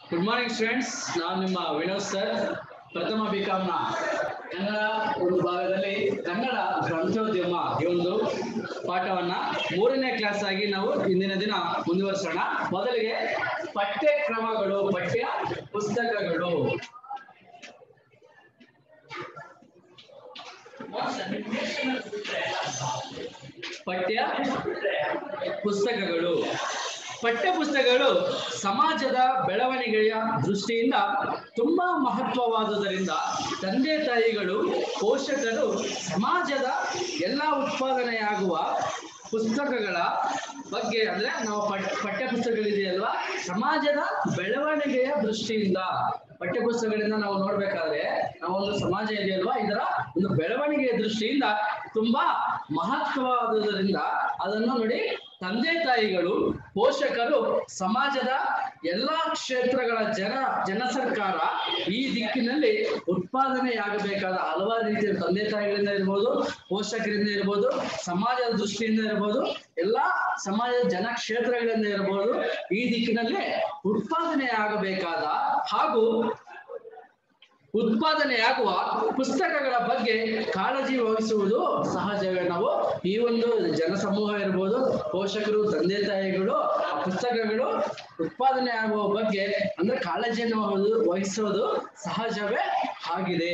Good morning students ನಾನು ನಿಮ್ಮ Vinod sir ಪ್ರಥಮ ಬಿಕಾಮ್ನ ಕನ್ನಡ ಒಂದು ಭಾಗದಲ್ಲಿ ಕನ್ನಡ ಗ್ರಂಥೋದ್ಯಮ ಈ ಒಂದು ಪಾಠವನ್ನ ಮೂರನೇ ಕ್ಲಾಸ್ ಆಗಿ ನಾವು ಇಂದಿನ ದಿನ ಮುಂದುವರಿಸೋಣ ಮೊದಲಿಗೆ ಪಠ್ಯಕ್ರಮಗಳು ಪಠ್ಯ ಪುಸ್ತಕಗಳು ಪಠ್ಯ ಪುಸ್ತಕಗಳು ಪಠ್ಯ ಪುಸ್ತಕಗಳು ಸಮಾಜದ ಬೆಳವಣಿಗೆಯ ದೃಷ್ಟಿಯಿಂದ ತುಂಬಾ ಮಹತ್ವವಾದುದರಿಂದ ತಂದೆ ತಾಯಿಗಳು ಪೋಷಕರು ಸಮಾಜದ ಎಲ್ಲ ಉತ್ಪಾದನೆಯಾಗುವ ಪುಸ್ತಕಗಳ ಬಗ್ಗೆ ಅಂದ್ರೆ ನಾವು ಪಠ್ ಪಠ್ಯ ಪುಸ್ತಕಗಳಿದೆಯಲ್ವಾ ಸಮಾಜದ ಬೆಳವಣಿಗೆಯ ದೃಷ್ಟಿಯಿಂದ ಪಠ್ಯ ಪುಸ್ತಕಗಳಿಂದ ನಾವು ನೋಡ್ಬೇಕಾದ್ರೆ ನಾವೊಂದು ಸಮಾಜ ಇದೆಯಲ್ವಾ ಇದರ ಒಂದು ಬೆಳವಣಿಗೆಯ ದೃಷ್ಟಿಯಿಂದ ತುಂಬಾ ಮಹತ್ವವಾದುದರಿಂದ ಅದನ್ನು ನೋಡಿ ತಂದೆ ತಾಯಿಗಳು ಪೋಷಕರು ಸಮಾಜದ ಎಲ್ಲಾ ಕ್ಷೇತ್ರಗಳ ಜನ ಜನ ಸರ್ಕಾರ ಈ ದಿಕ್ಕಿನಲ್ಲಿ ಉತ್ಪಾದನೆಯಾಗಬೇಕಾದ ಹಲವಾರು ರೀತಿಯ ತಂದೆ ತಾಯಿಗಳಿಂದ ಇರ್ಬೋದು ಪೋಷಕರಿಂದ ಇರ್ಬೋದು ಸಮಾಜದ ದೃಷ್ಟಿಯಿಂದ ಇರ್ಬೋದು ಎಲ್ಲಾ ಸಮಾಜದ ಜನ ಕ್ಷೇತ್ರಗಳಿಂದ ಇರ್ಬೋದು ಈ ದಿಕ್ಕಿನಲ್ಲಿ ಉತ್ಪಾದನೆಯಾಗಬೇಕಾದ ಹಾಗೂ ಉತ್ಪಾದನೆಯಾಗುವ ಪುಸ್ತಕಗಳ ಬಗ್ಗೆ ಕಾಳಜಿ ವಹಿಸುವುದು ಸಹಜವೇ ನಾವು ಈ ಒಂದು ಜನಸಮೂಹ ಇರ್ಬೋದು ಪೋಷಕರು ತಂದೆ ತಾಯಿಗಳು ಆ ಪುಸ್ತಕಗಳು ಉತ್ಪಾದನೆ ಆಗುವ ಬಗ್ಗೆ ಅಂದ್ರೆ ಕಾಳಜಿಯನ್ನು ವಹಿಸೋದು- ವಹಿಸೋದು ಸಹಜವೇ ಆಗಿದೆ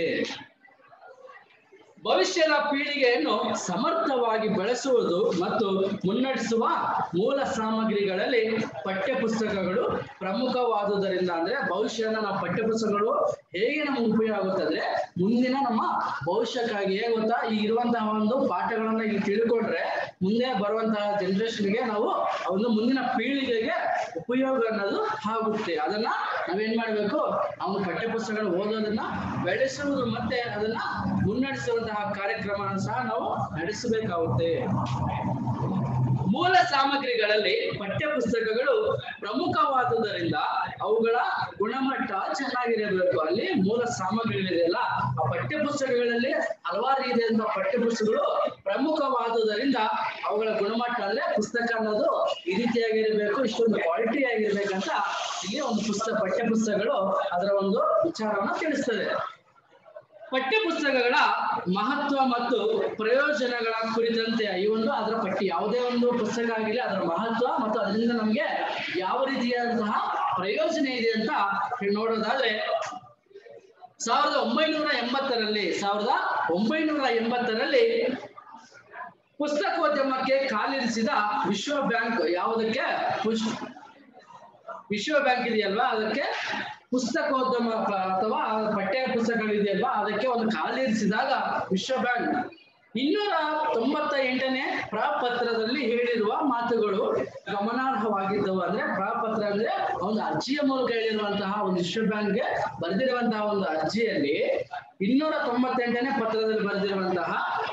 ಭವಿಷ್ಯದ ಪೀಳಿಗೆಯನ್ನು ಸಮರ್ಥವಾಗಿ ಬೆಳೆಸುವುದು ಮತ್ತು ಮುನ್ನಡೆಸುವ ಮೂಲ ಸಾಮಗ್ರಿಗಳಲ್ಲಿ ಪಠ್ಯ ಪುಸ್ತಕಗಳು ಪ್ರಮುಖವಾದುದರಿಂದ ಅಂದ್ರೆ ಭವಿಷ್ಯನ ನಾವು ಪಠ್ಯ ಪುಸ್ತಕಗಳು ಹೇಗೆ ನಮ್ಗೆ ಉಪಯೋಗ ಆಗುತ್ತೆ ಅಂದ್ರೆ ಮುಂದಿನ ನಮ್ಮ ಭವಿಷ್ಯಕ್ಕಾಗಿ ಹೇಗೆ ಗೊತ್ತಾ ಈಗ ಇರುವಂತಹ ಒಂದು ಪಾಠಗಳನ್ನ ಈಗ ತಿಳ್ಕೊಂಡ್ರೆ ಮುಂದೆ ಬರುವಂತಹ ಜನರೇಷನ್ಗೆ ನಾವು ಆ ಒಂದು ಮುಂದಿನ ಪೀಳಿಗೆಗೆ ಉಪಯೋಗ ಅನ್ನೋದು ಆಗುತ್ತೆ ಅದನ್ನ ನಾವೇನ್ ಮಾಡ್ಬೇಕು ಅವನು ಪಠ್ಯ ಪುಸ್ತಕಗಳು ಓದೋದನ್ನ ಬೆಳೆಸುವುದು ಮತ್ತೆ ಅದನ್ನ ಮುನ್ನಡೆಸುವಂತಹ ಕಾರ್ಯಕ್ರಮ ಸಹ ನಾವು ನಡೆಸಬೇಕಾಗುತ್ತೆ ಮೂಲ ಸಾಮಗ್ರಿಗಳಲ್ಲಿ ಪಠ್ಯ ಪುಸ್ತಕಗಳು ಪ್ರಮುಖವಾದುದರಿಂದ ಅವುಗಳ ಗುಣಮಟ್ಟ ಚೆನ್ನಾಗಿರಬೇಕು ಅಲ್ಲಿ ಮೂಲ ಸಾಮಗ್ರಿಗಳಿದೆಯಲ್ಲ ಆ ಪಠ್ಯ ಪುಸ್ತಕಗಳಲ್ಲಿ ಹಲವಾರು ರೀತಿಯಾದಂತಹ ಪಠ್ಯ ಪುಸ್ತಕಗಳು ಪ್ರಮುಖವಾದುದರಿಂದ ಅವುಗಳ ಗುಣಮಟ್ಟ ಅಂದ್ರೆ ಪುಸ್ತಕ ಅನ್ನೋದು ಈ ರೀತಿಯಾಗಿರ್ಬೇಕು ಇಷ್ಟೊಂದು ಕ್ವಾಲಿಟಿ ಆಗಿರ್ಬೇಕಂತ ಇಲ್ಲಿ ಒಂದು ಪುಸ್ತಕ ಪಠ್ಯ ಪುಸ್ತಕಗಳು ಅದರ ಒಂದು ವಿಚಾರವನ್ನ ತಿಳಿಸ್ತದೆ ಪಠ್ಯ ಪುಸ್ತಕಗಳ ಮಹತ್ವ ಮತ್ತು ಪ್ರಯೋಜನಗಳ ಕುರಿತಂತೆ ಈ ಒಂದು ಅದರ ಪಟ್ಟಿ ಯಾವುದೇ ಒಂದು ಪುಸ್ತಕ ಆಗಿರಲಿ ಅದರ ಮಹತ್ವ ಮತ್ತು ಅದರಿಂದ ನಮಗೆ ಯಾವ ರೀತಿಯಾದಂತಹ ಪ್ರಯೋಜನ ಇದೆ ಅಂತ ನೋಡೋದಾದ್ರೆ ಸಾವಿರದ ಒಂಬೈನೂರ ಎಂಬತ್ತರಲ್ಲಿ ಸಾವಿರದ ಒಂಬೈನೂರ ಎಂಬತ್ತರಲ್ಲಿ ಪುಸ್ತಕೋದ್ಯಮಕ್ಕೆ ಕಾಲಿರಿಸಿದ ವಿಶ್ವ ಬ್ಯಾಂಕ್ ಯಾವುದಕ್ಕೆ ಪುಷ್ ವಿಶ್ವ ಬ್ಯಾಂಕ್ ಇದೆಯಲ್ವಾ ಅದಕ್ಕೆ ಪುಸ್ತಕೋದ್ಯಮ ಪ- ಅಥವಾ ಪಠ್ಯ ಪುಸ್ತಕಗಳಿದೆಯಲ್ವಾ ಅದಕ್ಕೆ ಒಂದು ಕಾಲಿರಿಸಿದಾಗ ವಿಶ್ವ ಬ್ಯಾಂಕ್ ಇನ್ನೂರ ತೊಂಬತ್ತ ಎಂಟನೇ ಪ್ರಪತ್ರದಲ್ಲಿ ಹೇಳಿರುವ ಮಾತುಗಳು ಗಮನಾರ್ಹವಾಗಿದ್ದವು ಅಂದ್ರೆ ಪ್ರಪತ್ರ ಅಂದ್ರೆ ಒಂದು ಅರ್ಜಿಯ ಮೂಲಕ ಹೇಳಿರುವಂತಹ ಒಂದು ವಿಶ್ವ ಬ್ಯಾಂಕ್ಗೆ ಬರೆದಿರುವಂತಹ ಒಂದು ಅರ್ಜಿಯಲ್ಲಿ ಇನ್ನೂರ ತೊಂಬತ್ತೆಂಟನೇ ಪತ್ರದಲ್ಲಿ ಬರೆದಿರುವಂತಹ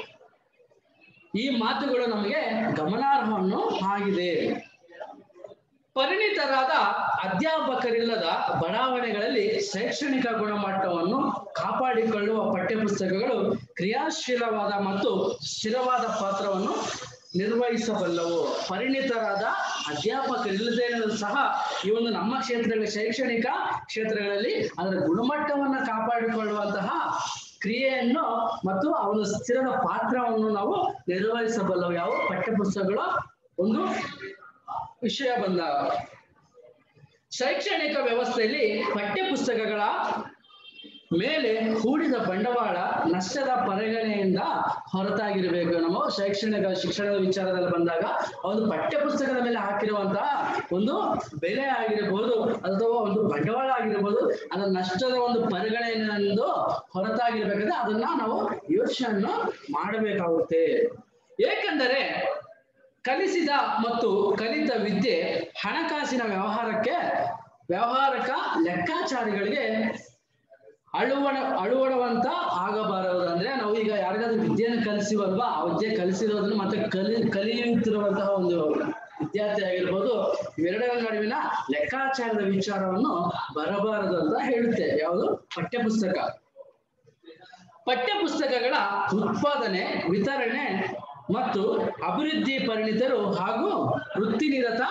ಈ ಮಾತುಗಳು ನಮಗೆ ಗಮನಾರ್ಹವನ್ನು ಆಗಿದೆ ಪರಿಣಿತರಾದ ಅಧ್ಯಾಪಕರಿಲ್ಲದ ಬಡಾವಣೆಗಳಲ್ಲಿ ಶೈಕ್ಷಣಿಕ ಗುಣಮಟ್ಟವನ್ನು ಕಾಪಾಡಿಕೊಳ್ಳುವ ಪಠ್ಯಪುಸ್ತಕಗಳು ಕ್ರಿಯಾಶೀಲವಾದ ಮತ್ತು ಸ್ಥಿರವಾದ ಪಾತ್ರವನ್ನು ನಿರ್ವಹಿಸಬಲ್ಲವು ಪರಿಣಿತರಾದ ಅಧ್ಯಾಪಕರಿಲ್ಲದೇ ಸಹ ಈ ಒಂದು ನಮ್ಮ ಕ್ಷೇತ್ರಗಳ ಶೈಕ್ಷಣಿಕ ಕ್ಷೇತ್ರಗಳಲ್ಲಿ ಅದರ ಗುಣಮಟ್ಟವನ್ನು ಕಾಪಾಡಿಕೊಳ್ಳುವಂತಹ ಕ್ರಿಯೆಯನ್ನು ಮತ್ತು ಅವನ ಸ್ಥಿರದ ಪಾತ್ರವನ್ನು ನಾವು ನಿರ್ವಹಿಸಬಲ್ಲವು ಯಾವ ಪಠ್ಯಪುಸ್ತಕಗಳ ಒಂದು ವಿಷಯ ಬಂದಾಗ ಶೈಕ್ಷಣಿಕ ವ್ಯವಸ್ಥೆಯಲ್ಲಿ ಪಠ್ಯಪುಸ್ತಕಗಳ ಮೇಲೆ ಹೂಡಿದ ಬಂಡವಾಳ ನಷ್ಟದ ಪರಿಗಣನೆಯಿಂದ ಹೊರತಾಗಿರಬೇಕು ನಮ್ಮ ಶೈಕ್ಷಣಿಕ ಶಿಕ್ಷಣದ ವಿಚಾರದಲ್ಲಿ ಬಂದಾಗ ಒಂದು ಪಠ್ಯ ಪುಸ್ತಕದ ಮೇಲೆ ಹಾಕಿರುವಂತಹ ಒಂದು ಬೆಲೆ ಆಗಿರಬಹುದು ಅಥವಾ ಒಂದು ಬಂಡವಾಳ ಆಗಿರಬಹುದು ಅದರ ನಷ್ಟದ ಒಂದು ಪರಿಗಣನೆಯಿಂದ ಹೊರತಾಗಿರ್ಬೇಕಂದ್ರೆ ಅದನ್ನ ನಾವು ಯೋಚನೆಯನ್ನು ಮಾಡಬೇಕಾಗುತ್ತೆ ಏಕೆಂದರೆ ಕಲಿಸಿದ ಮತ್ತು ಕಲಿತ ವಿದ್ಯೆ ಹಣಕಾಸಿನ ವ್ಯವಹಾರಕ್ಕೆ ವ್ಯವಹಾರಕ ಲೆಕ್ಕಾಚಾರಿಗಳಿಗೆ ಅಳುವಣ ಅಳುವಡುವಂತ ಆಗಬಾರದು ಅಂದ್ರೆ ನಾವು ಈಗ ಯಾರಿಗಾದ್ರೂ ವಿದ್ಯೆಯನ್ನು ಕಲಿಸಿವಲ್ವಾ ಆ ವಿದ್ಯೆ ಕಲಿಸಿರೋದನ್ನ ಮತ್ತೆ ಕಲಿ ಕಲಿಯುತ್ತಿರುವಂತಹ ಒಂದು ವಿದ್ಯಾರ್ಥಿ ಆಗಿರ್ಬೋದು ಇವೆರಡರ ನಡುವಿನ ಲೆಕ್ಕಾಚಾರದ ವಿಚಾರವನ್ನು ಬರಬಾರದು ಅಂತ ಹೇಳುತ್ತೆ ಯಾವುದು ಪಠ್ಯಪುಸ್ತಕ ಪಠ್ಯಪುಸ್ತಕಗಳ ಉತ್ಪಾದನೆ ವಿತರಣೆ ಮತ್ತು ಅಭಿವೃದ್ಧಿ ಪರಿಣಿತರು ಹಾಗೂ ವೃತ್ತಿನಿರತ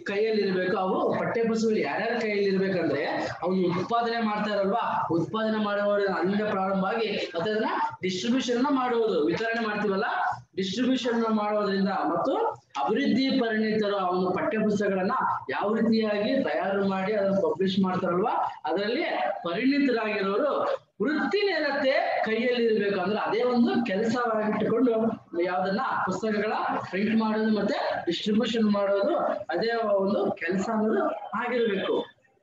ಕೈಯಲ್ಲಿ ಇರ್ಬೇಕು ಅವು ಪಠ್ಯ ಪುಸ್ತಕಗಳು ಯಾರ್ಯಾರ ಕೈಯಲ್ಲಿ ಇರ್ಬೇಕಂದ್ರೆ ಅವ್ನು ಉತ್ಪಾದನೆ ಮಾಡ್ತಾ ಇರಲ್ವಾ ಉತ್ಪಾದನೆ ಮಾಡುವವರ ಅಲ್ಲಿಂದ ಪ್ರಾರಂಭ ಆಗಿ ಮತ್ತೆ ಅದನ್ನ ಡಿಸ್ಟ್ರಿಬ್ಯೂಷನ್ ಮಾಡುವುದು ವಿತರಣೆ ಮಾಡ್ತೀವಲ್ಲ ಡಿಸ್ಟ್ರಿಬ್ಯೂಷನ್ ಮಾಡೋದ್ರಿಂದ ಮತ್ತು ಅಭಿವೃದ್ಧಿ ಪರಿಣಿತರು ಅವನು ಪಠ್ಯ ಪುಸ್ತಕಗಳನ್ನ ಯಾವ ರೀತಿಯಾಗಿ ತಯಾರು ಮಾಡಿ ಅದನ್ನು ಪಬ್ಲಿಷ್ ಮಾಡ್ತಾರಲ್ವಾ ಅದರಲ್ಲಿ ಪರಿಣಿತರಾಗಿರೋರು ವೃತ್ತಿ ನೇರತೆ ಕೈಯಲ್ಲಿ ಇರಬೇಕು ಅಂದ್ರೆ ಅದೇ ಒಂದು ಕೆಲಸವಾಗಿಟ್ಟುಕೊಂಡು ಯಾವ್ದನ್ನ ಪುಸ್ತಕಗಳ ಪ್ರಿಂಟ್ ಮಾಡೋದು ಮತ್ತೆ ಡಿಸ್ಟ್ರಿಬ್ಯೂಷನ್ ಮಾಡೋದು ಅದೇ ಒಂದು ಕೆಲಸ ಅನ್ನೋದು ಆಗಿರ್ಬೇಕು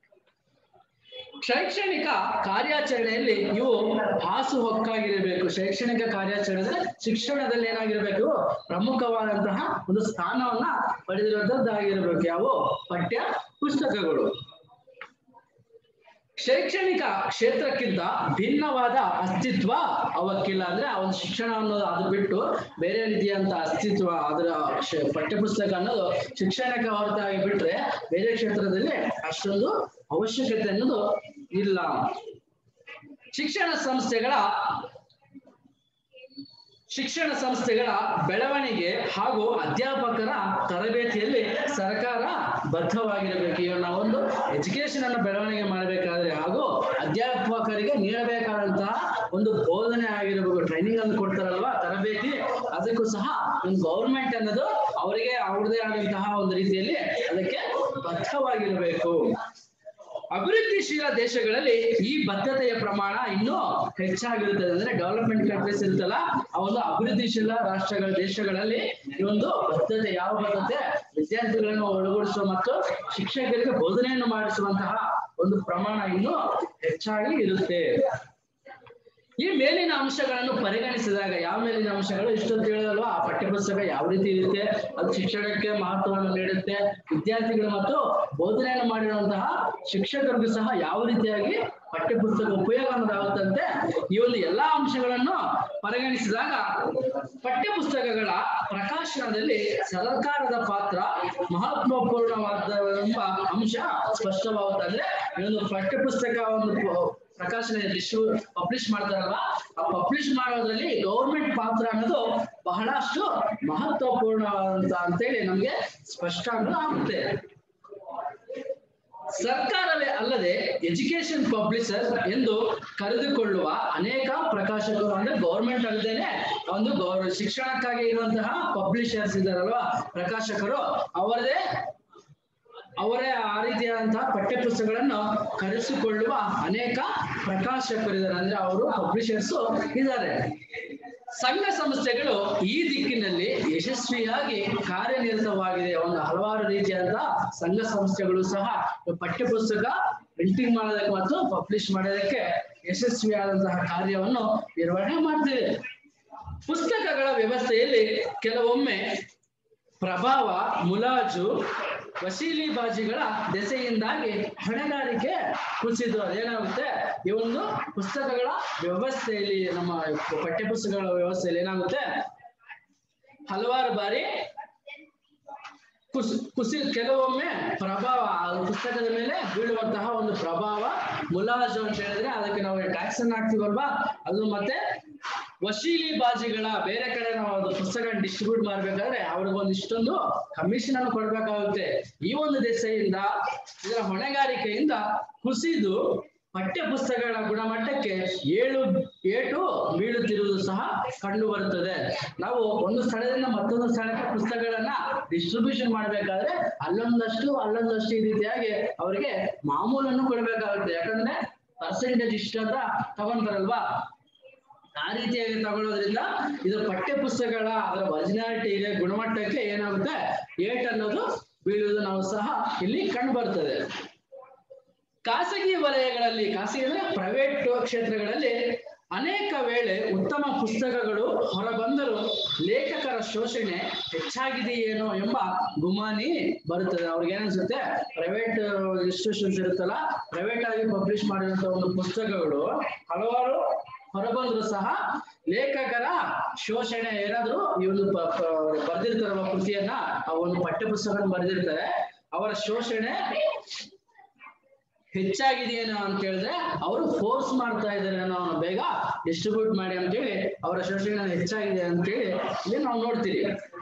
ಶೈಕ್ಷಣಿಕ ಕಾರ್ಯಾಚರಣೆಯಲ್ಲಿ ಇವು ಹಾಸು ಹೊಕ್ಕಾಗಿರಬೇಕು ಶೈಕ್ಷಣಿಕ ಕಾರ್ಯಾಚರಣೆ ಶಿಕ್ಷಣದಲ್ಲಿ ಏನಾಗಿರ್ಬೇಕು ಪ್ರಮುಖವಾದಂತಹ ಒಂದು ಸ್ಥಾನವನ್ನ ಪಡೆದಿರುವಂತದ್ದಾಗಿರ್ಬೇಕು ಯಾವ ಪಠ್ಯ ಪುಸ್ತಕಗಳು ಶೈಕ್ಷಣಿಕ ಕ್ಷೇತ್ರಕ್ಕಿಂತ ಭಿನ್ನವಾದ ಅಸ್ತಿತ್ವ ಅವಕ್ಕಿಲ್ಲ ಅಂದ್ರೆ ಆ ಒಂದು ಶಿಕ್ಷಣ ಅನ್ನೋದು ಅದು ಬಿಟ್ಟು ಬೇರೆ ರೀತಿಯಂತ ಅಸ್ತಿತ್ವ ಅದರ ಶ- ಪಠ್ಯಪುಸ್ತಕ ಅನ್ನೋದು ಶಿಕ್ಷಣಕ್ಕೆ ಹೊರತಾಗಿ ಬಿಟ್ರೆ ಬೇರೆ ಕ್ಷೇತ್ರದಲ್ಲಿ ಅಷ್ಟೊಂದು ಅವಶ್ಯಕತೆ ಅನ್ನೋದು ಇಲ್ಲ ಶಿಕ್ಷಣ ಸಂಸ್ಥೆಗಳ ಶಿಕ್ಷಣ ಸಂಸ್ಥೆಗಳ ಬೆಳವಣಿಗೆ ಹಾಗೂ ಅಧ್ಯಾಪಕರ ತರಬೇತಿಯಲ್ಲಿ ಸರ್ಕಾರ ಬದ್ಧವಾಗಿರಬೇಕು ಈಗ ನಾವೊಂದು ಎಜುಕೇಶನ್ ಅನ್ನು ಬೆಳವಣಿಗೆ ಮಾಡಬೇಕಾದ್ರೆ ಹಾಗೂ ಅಧ್ಯಾಪಕರಿಗೆ ನೀಡಬೇಕಾದಂತಹ ಒಂದು ಬೋಧನೆ ಆಗಿರಬೇಕು ಟ್ರೈನಿಂಗ್ ಅನ್ನು ಕೊಡ್ತಾರಲ್ವಾ ತರಬೇತಿ ಅದಕ್ಕೂ ಸಹ ಒಂದು ಗೌರ್ಮೆಂಟ್ ಅನ್ನೋದು ಅವರಿಗೆ ಅವ್ರದೇ ಆದಂತಹ ಒಂದು ರೀತಿಯಲ್ಲಿ ಅದಕ್ಕೆ ಬದ್ಧವಾಗಿರಬೇಕು ಅಭಿವೃದ್ಧಿಶೀಲ ದೇಶಗಳಲ್ಲಿ ಈ ಬದ್ಧತೆಯ ಪ್ರಮಾಣ ಇನ್ನೂ ಹೆಚ್ಚಾಗಿರುತ್ತದೆ ಅಂದ್ರೆ ಡೆವಲಪ್ಮೆಂಟ್ ಕಂಟ್ರೀಸ್ ಇರುತ್ತಲ್ಲ ಆ ಒಂದು ಅಭಿವೃದ್ಧಿಶೀಲ ರಾಷ್ಟ್ರಗಳ ದೇಶಗಳಲ್ಲಿ ಈ ಒಂದು ಬದ್ಧತೆ ಯಾವ ಬದ್ಧತೆ ವಿದ್ಯಾರ್ಥಿಗಳನ್ನು ಒಳಗೂಡಿಸುವ ಮತ್ತು ಶಿಕ್ಷಕರಿಗೆ ಬೋಧನೆಯನ್ನು ಮಾಡಿಸುವಂತಹ ಒಂದು ಪ್ರಮಾಣ ಇನ್ನೂ ಹೆಚ್ಚಾಗಿ ಇರುತ್ತೆ ಈ ಮೇಲಿನ ಅಂಶಗಳನ್ನು ಪರಿಗಣಿಸಿದಾಗ ಯಾವ ಮೇಲಿನ ಅಂಶಗಳು ಇಷ್ಟೊತ್ತು ಹೇಳಿದಲ್ವಾ ಆ ಪಠ್ಯಪುಸ್ತಕ ಯಾವ ರೀತಿ ಇರುತ್ತೆ ಅದು ಶಿಕ್ಷಣಕ್ಕೆ ಮಹತ್ವವನ್ನು ನೀಡುತ್ತೆ ವಿದ್ಯಾರ್ಥಿಗಳು ಮತ್ತು ಬೋಧನೆಯನ್ನು ಮಾಡಿರುವಂತಹ ಶಿಕ್ಷಕರಿಗೂ ಸಹ ಯಾವ ರೀತಿಯಾಗಿ ಪಠ್ಯಪುಸ್ತಕ ಉಪಯೋಗ ಅನ್ನೋದಾಗುತ್ತಂತೆ ಈ ಒಂದು ಎಲ್ಲಾ ಅಂಶಗಳನ್ನು ಪರಿಗಣಿಸಿದಾಗ ಪಠ್ಯಪುಸ್ತಕಗಳ ಪ್ರಕಾಶನದಲ್ಲಿ ಸರ್ಕಾರದ ಪಾತ್ರ ಮಹತ್ವಪೂರ್ಣವಾದ ಎಂಬ ಅಂಶ ಸ್ಪಷ್ಟವಾಗುತ್ತೆ ಅಂದ್ರೆ ಈ ಒಂದು ಪಠ್ಯಪುಸ್ತಕ ಒಂದು ಪ- ಪ್ರಕಾಶನ ಪಬ್ಲಿಷ್ ಮಾಡ್ತಾರಲ್ಲ ಆ ಪಬ್ಲಿಷ್ ಮಾಡೋದ್ರಲ್ಲಿ ಗೌರ್ಮೆಂಟ್ ಪಾತ್ರ ಅನ್ನೋದು ಬಹಳಷ್ಟು ಮಹತ್ವಪೂರ್ಣವಾದಂತ ಅಂತೇಳಿ ನಮ್ಗೆ ಸ್ಪಷ್ಟ ಅನ್ನೋದು ಆಗುತ್ತೆ ಸರ್ಕಾರವೇ ಅಲ್ಲದೆ ಎಜುಕೇಶನ್ ಪಬ್ಲಿಷರ್ ಎಂದು ಕರೆದುಕೊಳ್ಳುವ ಅನೇಕ ಪ್ರಕಾಶಕರು ಅಂದ್ರೆ ಗೌರ್ಮೆಂಟ್ ಅಲ್ಲದೇನೆ ಒಂದು ಗೌರ ಶಿಕ್ಷಣಕ್ಕಾಗಿ ಇರುವಂತಹ ಪಬ್ಲಿಷರ್ಸ್ ಇದಾರಲ್ವಾ ಪ್ರಕಾಶಕರು ಅವರದೇ ಅವರೇ ಆ ರೀತಿಯಾದಂತಹ ಪಠ್ಯಪುಸ್ತಕಗಳನ್ನು ಕರೆಸಿಕೊಳ್ಳುವ ಅನೇಕ ಪ್ರಕಾಶಕರಿದ್ದಾರೆ ಅಂದ್ರೆ ಅವರು ಪಬ್ಲಿಷರ್ಸ್ ಇದ್ದಾರೆ ಸಂಘ ಸಂಸ್ಥೆಗಳು ಈ ದಿಕ್ಕಿನಲ್ಲಿ ಯಶಸ್ವಿಯಾಗಿ ಕಾರ್ಯನಿರತವಾಗಿದೆ ಒಂದು ಹಲವಾರು ರೀತಿಯಾದಂತಹ ಸಂಘ ಸಂಸ್ಥೆಗಳು ಸಹ ಪಠ್ಯಪುಸ್ತಕ ಪ್ರಿಂಟಿಂಗ್ ಮಾಡೋದಕ್ಕೆ ಮತ್ತು ಪಬ್ಲಿಷ್ ಮಾಡೋದಕ್ಕೆ ಯಶಸ್ವಿಯಾದಂತಹ ಕಾರ್ಯವನ್ನು ನಿರ್ವಹಣೆ ಮಾಡ್ತಿದೆ ಪುಸ್ತಕಗಳ ವ್ಯವಸ್ಥೆಯಲ್ಲಿ ಕೆಲವೊಮ್ಮೆ ಪ್ರಭಾವ ಮುಲಾಜು ವಸೀಲಿಬಾಜಿಗಳ ದೆಸೆಯಿಂದಾಗಿ ಹೊಣೆಗಾರಿಕೆ ಕುಸಿದು ಅದೇನಾಗುತ್ತೆ ಈ ಒಂದು ಪುಸ್ತಕಗಳ ವ್ಯವಸ್ಥೆಯಲ್ಲಿ ನಮ್ಮ ಪಠ್ಯಪುಸ್ತಕಗಳ ವ್ಯವಸ್ಥೆಯಲ್ಲಿ ಏನಾಗುತ್ತೆ ಹಲವಾರು ಬಾರಿ ಕುಸ್ ಕುಸಿ ಕೆಲವೊಮ್ಮೆ ಪ್ರಭಾವ ಆ ಪುಸ್ತಕದ ಮೇಲೆ ಬೀಳುವಂತಹ ಒಂದು ಪ್ರಭಾವ ಮುಲಾಜು ಅಂತ ಹೇಳಿದ್ರೆ ಅದಕ್ಕೆ ನಾವು ಟ್ಯಾಕ್ಸ್ ಅನ್ನ ಹಾಕ್ತಿವಲ್ವಾ ಅದು ಮತ್ತೆ ವಶೀಲಿ ಬಾಜಿಗಳ ಬೇರೆ ಕಡೆ ನಾವು ಒಂದು ಪುಸ್ತಕ ಡಿಸ್ಟ್ರಿಬ್ಯೂಟ್ ಮಾಡ್ಬೇಕಾದ್ರೆ ಅವ್ರಿಗೆ ಒಂದು ಇಷ್ಟೊಂದು ಕಮಿಷನ್ ಅನ್ನು ಕೊಡ್ಬೇಕಾಗುತ್ತೆ ಈ ಒಂದು ದೆಸೆಯಿಂದ ಇದರ ಹೊಣೆಗಾರಿಕೆಯಿಂದ ಕುಸಿದು ಪಠ್ಯ ಪುಸ್ತಕಗಳ ಗುಣಮಟ್ಟಕ್ಕೆ ಏಳು ಏಟು ಬೀಳುತ್ತಿರುವುದು ಸಹ ಕಂಡು ಬರುತ್ತದೆ ನಾವು ಒಂದು ಸ್ಥಳದಿಂದ ಮತ್ತೊಂದು ಸ್ಥಳಕ್ಕೆ ಪುಸ್ತಕಗಳನ್ನ ಡಿಸ್ಟ್ರಿಬ್ಯೂಷನ್ ಮಾಡ್ಬೇಕಾದ್ರೆ ಅಲ್ಲೊಂದಷ್ಟು ಅಲ್ಲೊಂದಷ್ಟು ಈ ರೀತಿಯಾಗಿ ಅವರಿಗೆ ಮಾಮೂಲನ್ನು ಕೊಡ್ಬೇಕಾಗುತ್ತೆ ಯಾಕಂದ್ರೆ ಪರ್ಸೆಂಟೇಜ್ ಇಷ್ಟ ಅಂತ ತಗೊಂತಾರಲ್ವಾ ಆ ರೀತಿಯಾಗಿ ತಗೊಳ್ಳೋದ್ರಿಂದ ಇದು ಪಠ್ಯ ಪುಸ್ತಕಗಳ ಅದರ ಒರಿಜಿನಾಲಿಟಿಗೆ ಗುಣಮಟ್ಟಕ್ಕೆ ಏನಾಗುತ್ತೆ ಏಟ್ ಅನ್ನೋದು ಬೀಳುವುದು ನಾವು ಸಹ ಇಲ್ಲಿ ಕಂಡು ಬರ್ತದೆ ಖಾಸಗಿ ವಲಯಗಳಲ್ಲಿ ಖಾಸಗಿ ಅಂದ್ರೆ ಪ್ರೈವೇಟ್ ಕ್ಷೇತ್ರಗಳಲ್ಲಿ ಅನೇಕ ವೇಳೆ ಉತ್ತಮ ಪುಸ್ತಕಗಳು ಹೊರಬಂದರೂ ಲೇಖಕರ ಶೋಷಣೆ ಹೆಚ್ಚಾಗಿದೆಯೇನೋ ಎಂಬ ಗುಮಾನಿ ಬರುತ್ತದೆ ಅವ್ರಿಗೆ ಏನನ್ಸುತ್ತೆ ಪ್ರೈವೇಟ್ ಇನ್ಸ್ಟಿಟ್ಯೂಷನ್ಸ್ ಇರುತ್ತಲ್ಲ ಪ್ರೈವೇಟ್ ಆಗಿ ಪಬ್ಲಿಷ್ ಮಾಡಿರುವಂತ ಒಂದು ಪುಸ್ತಕಗಳು ಹಲವಾರು ಹೊರಬಂದ್ರು ಸಹ ಲೇಖಕರ ಶೋಷಣೆ ಏನಾದ್ರು ಈ ಒಂದು ಪ- ಪ- ಬರ್ದಿರ್ತಾರಲ್ಲ ಕೃತಿಯನ್ನ ಆ ಒಂದು ಪಠ್ಯ ಪುಸ್ತಕ ಬರೆದಿರ್ತಾರೆ ಅವರ ಶೋಷಣೆ ಹೆಚ್ಚಾಗಿದೆಯೇನೋ ಅಂತ ಹೇಳಿದ್ರೆ ಅವರು ಫೋರ್ಸ್ ಮಾಡ್ತಾ ಇದ್ದಾರೆ ನಾವು ಬೇಗ ಡಿಸ್ಟ್ರಿಬ್ಯೂಟ್ ಮಾಡಿ ಅಂತೇಳಿ ಅವರ ಶೋಷಣೆ ಹೆಚ್ಚಾಗಿದೆ ಅಂತೇಳಿ ಇಲ್ಲಿ ನಾವು ನೋಡ್ತೀವಿ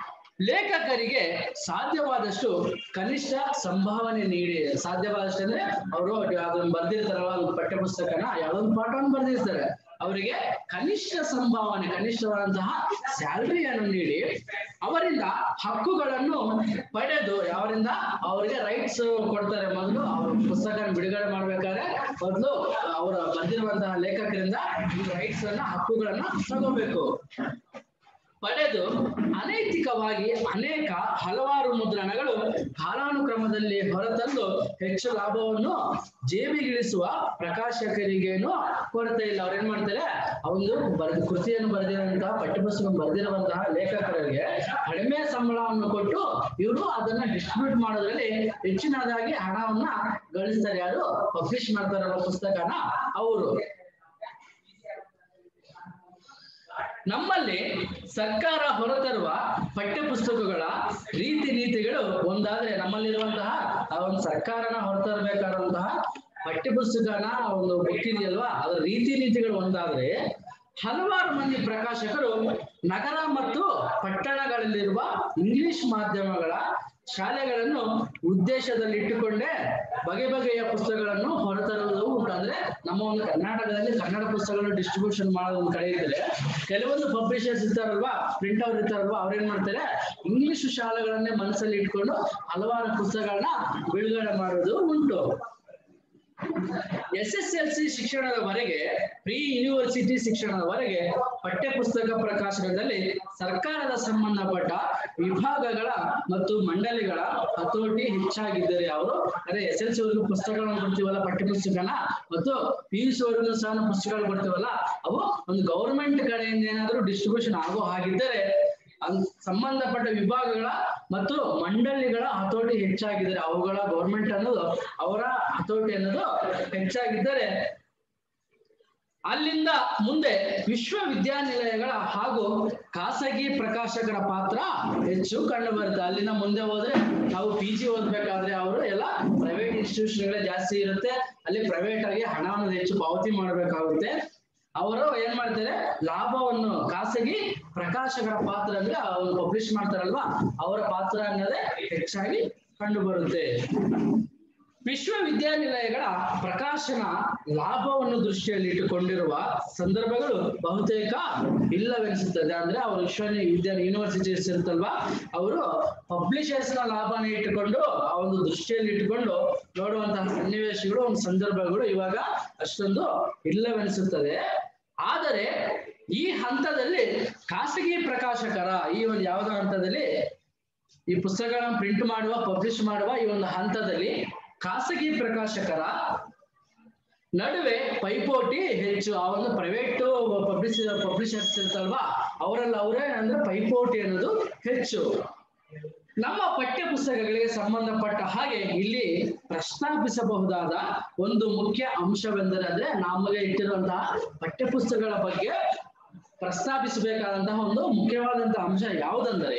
ಲೇಖಕರಿಗೆ ಸಾಧ್ಯವಾದಷ್ಟು ಕನಿಷ್ಠ ಸಂಭಾವನೆ ನೀಡಿ ಸಾಧ್ಯವಾದಷ್ಟು ಅಂದ್ರೆ ಅವರು ಅದನ್ನ ಬರ್ದಿರ್ತಾರಲ್ಲ ಒಂದು ಪಠ್ಯಪುಸ್ತಕನ ಯಾವ್ದೊಂದು ಪಾಠವನ್ನು ಬರ್ದಿರ್ತಾರೆ ಅವರಿಗೆ ಕನಿಷ್ಠ ಸಂಭಾವನೆ ಕನಿಷ್ಠವಾದಂತಹ ಸ್ಯಾಲರಿಯನ್ನು ನೀಡಿ ಅವರಿಂದ ಹಕ್ಕುಗಳನ್ನು ಪಡೆದು ಅವರಿಂದ ಅವರಿಗೆ ರೈಟ್ಸ್ ಕೊಡ್ತಾರೆ ಮೊದಲು ಅವ್ರ ಪುಸ್ತಕ ಬಿಡುಗಡೆ ಮಾಡ್ಬೇಕಾದ್ರೆ ಮೊದಲು ಅವರ ಬಂದಿರುವಂತಹ ಲೇಖಕರಿಂದ ರೈಟ್ಸ್ ಅನ್ನ ಹಕ್ಕುಗಳನ್ನ ತಗೋಬೇಕು ಪಡೆದು ಅನೈತಿಕವಾಗಿ ಅನೇಕ ಹಲವಾರು ಮುದ್ರಣಗಳು ಕಾಲಾನುಕ್ರಮದಲ್ಲಿ ಹೊರತಂದು ಹೆಚ್ಚು ಲಾಭವನ್ನು ಜೇಬಿಗಿಳಿಸುವ ಪ್ರಕಾಶಕರಿಗೇನು ಕೊರತೆ ಇಲ್ಲ ಅವ್ರು ಏನ್ ಮಾಡ್ತಾರೆ ಒಂದು ಬರೆದ ಕೃತಿಯನ್ನು ಬರೆದಿರುವಂತಹ ಪಠ್ಯಪುಸ್ತಕ ಬರೆದಿರುವಂತಹ ಲೇಖಕರಿಗೆ ಕಡಿಮೆ ಸಂಬಳವನ್ನು ಕೊಟ್ಟು ಇವರು ಅದನ್ನ ಡಿಸ್ಟ್ರಿಬ್ಯೂಟ್ ಮಾಡೋದ್ರಲ್ಲಿ ಹೆಚ್ಚಿನದಾಗಿ ಹಣವನ್ನ ಗಳಿಸ್ತಾರೆ ಯಾರು ಪಬ್ಲಿಷ್ ಮಾಡ್ತಾರಲ್ಲ ಪುಸ್ತಕನ ಅವರು ನಮ್ಮಲ್ಲಿ ಸರ್ಕಾರ ಹೊರತರುವ ಪಠ್ಯಪುಸ್ತಕಗಳ ರೀತಿ ನೀತಿಗಳು ಒಂದಾದ್ರೆ ನಮ್ಮಲ್ಲಿರುವಂತಹ ಆ ಒಂದು ಸರ್ಕಾರನ ಹೊರತರಬೇಕಾದಂತಹ ಪಠ್ಯಪುಸ್ತಕನ ಒಂದು ಬುಕ್ ಇದೆಯಲ್ವಾ ಅದರ ರೀತಿ ನೀತಿಗಳು ಒಂದಾದ್ರೆ ಹಲವಾರು ಮಂದಿ ಪ್ರಕಾಶಕರು ನಗರ ಮತ್ತು ಪಟ್ಟಣಗಳಲ್ಲಿರುವ ಇಂಗ್ಲಿಷ್ ಮಾಧ್ಯಮಗಳ ಶಾಲೆಗಳನ್ನು ಉದ್ದೇಶದಲ್ಲಿ ಇಟ್ಟುಕೊಂಡೇ ಬಗೆ ಬಗೆಯ ಪುಸ್ತಕಗಳನ್ನು ಹೊರತರುವುದು ಉಂಟು ಅಂದ್ರೆ ನಮ್ಮ ಒಂದು ಕರ್ನಾಟಕದಲ್ಲಿ ಕನ್ನಡ ಪುಸ್ತಕಗಳನ್ನು ಡಿಸ್ಟ್ರಿಬ್ಯೂಷನ್ ಮಾಡೋದು ಒಂದು ಕಡೆ ಇದ್ರೆ ಕೆಲವೊಂದು ಪಬ್ಲಿಷರ್ಸ್ ಇರ್ತಾರಲ್ವಾ ಪ್ರಿಂಟ್ ಅವ್ರು ಇರ್ತಾರಲ್ವಾ ಅವ್ರೇನ್ ಮಾಡ್ತಾರೆ ಇಂಗ್ಲಿಷ್ ಶಾಲೆಗಳನ್ನೇ ಮನಸ್ಸಲ್ಲಿ ಇಟ್ಕೊಂಡು ಹಲವಾರು ಪುಸ್ತಕಗಳನ್ನ ಬಿಡುಗಡೆ ಮಾಡೋದು ಉಂಟು ಎಸ್ ಎಸ್ ಎಲ್ ಸಿ ಶಿಕ್ಷಣದವರೆಗೆ ಪ್ರೀ ಯೂನಿವರ್ಸಿಟಿ ಶಿಕ್ಷಣದವರೆಗೆ ಪಠ್ಯಪುಸ್ತಕ ಪ್ರಕಾಶನದಲ್ಲಿ ಸರ್ಕಾರದ ಸಂಬಂಧಪಟ್ಟ ವಿಭಾಗಗಳ ಮತ್ತು ಮಂಡಳಿಗಳ ಹತೋಟಿ ಹೆಚ್ಚಾಗಿದ್ದರೆ ಅವರು ಅದೇ ಎಸ್ ಎಲ್ ಸಿ ವರೆಗೂ ಪುಸ್ತಕಗಳನ್ನು ಕೊಡ್ತೀವಲ್ಲ ಪಠ್ಯಪುಸ್ತಕನ ಮತ್ತು ಪಿ ಯು ಸಿ ವರೆಗೂ ಸಹ ನಾವು ಪುಸ್ತಕಗಳು ಕೊಡ್ತೀವಲ್ಲ ಅವು ಒಂದು ಗೌರ್ಮೆಂಟ್ ಕಡೆಯಿಂದ ಏನಾದರೂ ಡಿಸ್ಟ್ರಿಬ್ಯೂಷನ್ ಆಗೋ ಹಾಗಿದ್ದರೆ ಅನ್- ಸಂಬಂಧಪಟ್ಟ ವಿಭಾಗಗಳ ಮತ್ತು ಮಂಡಳಿಗಳ ಹತೋಟಿ ಹೆಚ್ಚಾಗಿದ್ದರೆ ಅವುಗಳ ಗೌರ್ಮೆಂಟ್ ಅನ್ನೋದು ಅವರ ಹತೋಟಿ ಅನ್ನೋದು ಹೆಚ್ಚಾಗಿದ್ದರೆ ಅಲ್ಲಿಂದ ಮುಂದೆ ವಿಶ್ವವಿದ್ಯಾನಿಲಯಗಳ ಹಾಗೂ ಖಾಸಗಿ ಪ್ರಕಾಶಕರ ಪಾತ್ರ ಹೆಚ್ಚು ಕಂಡು ಬರುತ್ತೆ ಅಲ್ಲಿಂದ ಮುಂದೆ ಹೋದ್ರೆ ನಾವು ಪಿ ಜಿ ಓದ್ಬೇಕಾದ್ರೆ ಅವರು ಎಲ್ಲ ಪ್ರೈವೇಟ್ ಇನ್ಸ್ಟಿಟ್ಯೂಷನ್ಗಳೇ ಜಾಸ್ತಿ ಇರುತ್ತೆ ಅಲ್ಲಿ ಪ್ರೈವೇಟ್ ಆಗಿ ಹಣವನ್ನು ಹೆಚ್ಚು ಪಾವತಿ ಮಾಡಬೇಕಾಗುತ್ತೆ ಅವರು ಏನ್ ಮಾಡ್ತಾರೆ ಲಾಭವನ್ನು ಖಾಸಗಿ ಪ್ರಕಾಶಕರ ಪಾತ್ರ ಅಂದ್ರೆ ಅವರು ಪಬ್ಲಿಷ್ ಮಾಡ್ತಾರಲ್ವಾ ಅವರ ಪಾತ್ರ ಅನ್ನೋದೇ ಹೆಚ್ಚಾಗಿ ಕಂಡು ಬರುತ್ತೆ ವಿಶ್ವವಿದ್ಯಾನಿಲಯಗಳ ಪ್ರಕಾಶನ ಲಾಭವನ್ನು ದೃಷ್ಟಿಯಲ್ಲಿ ಇಟ್ಟುಕೊಂಡಿರುವ ಸಂದರ್ಭಗಳು ಬಹುತೇಕ ಇಲ್ಲವೆನಿಸುತ್ತದೆ ಅಂದ್ರೆ ಅವರು ವಿಶ್ವ ವಿದ್ಯಾ ಯೂನಿವರ್ಸಿಟೀಸ್ ಇರುತ್ತಲ್ವಾ ಅವರು ಪಬ್ಲಿಷರ್ಸ್ ನ ಲಾಭನ ಇಟ್ಟುಕೊಂಡು ಆ ಒಂದು ದೃಷ್ಟಿಯಲ್ಲಿ ಇಟ್ಟುಕೊಂಡು ನೋಡುವಂತಹ ಸನ್ನಿವೇಶಗಳು ಒಂದು ಸಂದರ್ಭಗಳು ಇವಾಗ ಅಷ್ಟೊಂದು ಇಲ್ಲವೆನಿಸುತ್ತದೆ ಆದರೆ ಈ ಹಂತದಲ್ಲಿ ಖಾಸಗಿ ಪ್ರಕಾಶಕರ ಈ ಒಂದು ಯಾವುದೋ ಹಂತದಲ್ಲಿ ಈ ಪುಸ್ತಕಗಳನ್ನು ಪ್ರಿಂಟ್ ಮಾಡುವ ಪಬ್ಲಿಷ್ ಮಾಡುವ ಈ ಒಂದು ಹಂತದಲ್ಲಿ ಖಾಸಗಿ ಪ್ರಕಾಶಕರ ನಡುವೆ ಪೈಪೋಟಿ ಹೆಚ್ಚು ಆ ಒಂದು ಪ್ರೈವೇಟ್ ಪಬ್ಲಿಷ್ ಪಬ್ಲಿಷರ್ಸ್ ಇರ್ತಲ್ವಾ ಅವರಲ್ಲಿ ಅವರೇ ಅಂದ್ರೆ ಪೈಪೋಟಿ ಅನ್ನೋದು ಹೆಚ್ಚು ನಮ್ಮ ಪಠ್ಯ ಪುಸ್ತಕಗಳಿಗೆ ಸಂಬಂಧಪಟ್ಟ ಹಾಗೆ ಇಲ್ಲಿ ಪ್ರಸ್ತಾಪಿಸಬಹುದಾದ ಒಂದು ಮುಖ್ಯ ಅಂಶವೆಂದರೆ ಅಂದ್ರೆ ನಮಗೆ ಇಟ್ಟಿರುವಂತಹ ಪಠ್ಯ ಪುಸ್ತಕಗಳ ಬಗ್ಗೆ ಪ್ರಸ್ತಾಪಿಸಬೇಕಾದಂತಹ ಒಂದು ಮುಖ್ಯವಾದಂತಹ ಅಂಶ ಯಾವುದಂದರೆ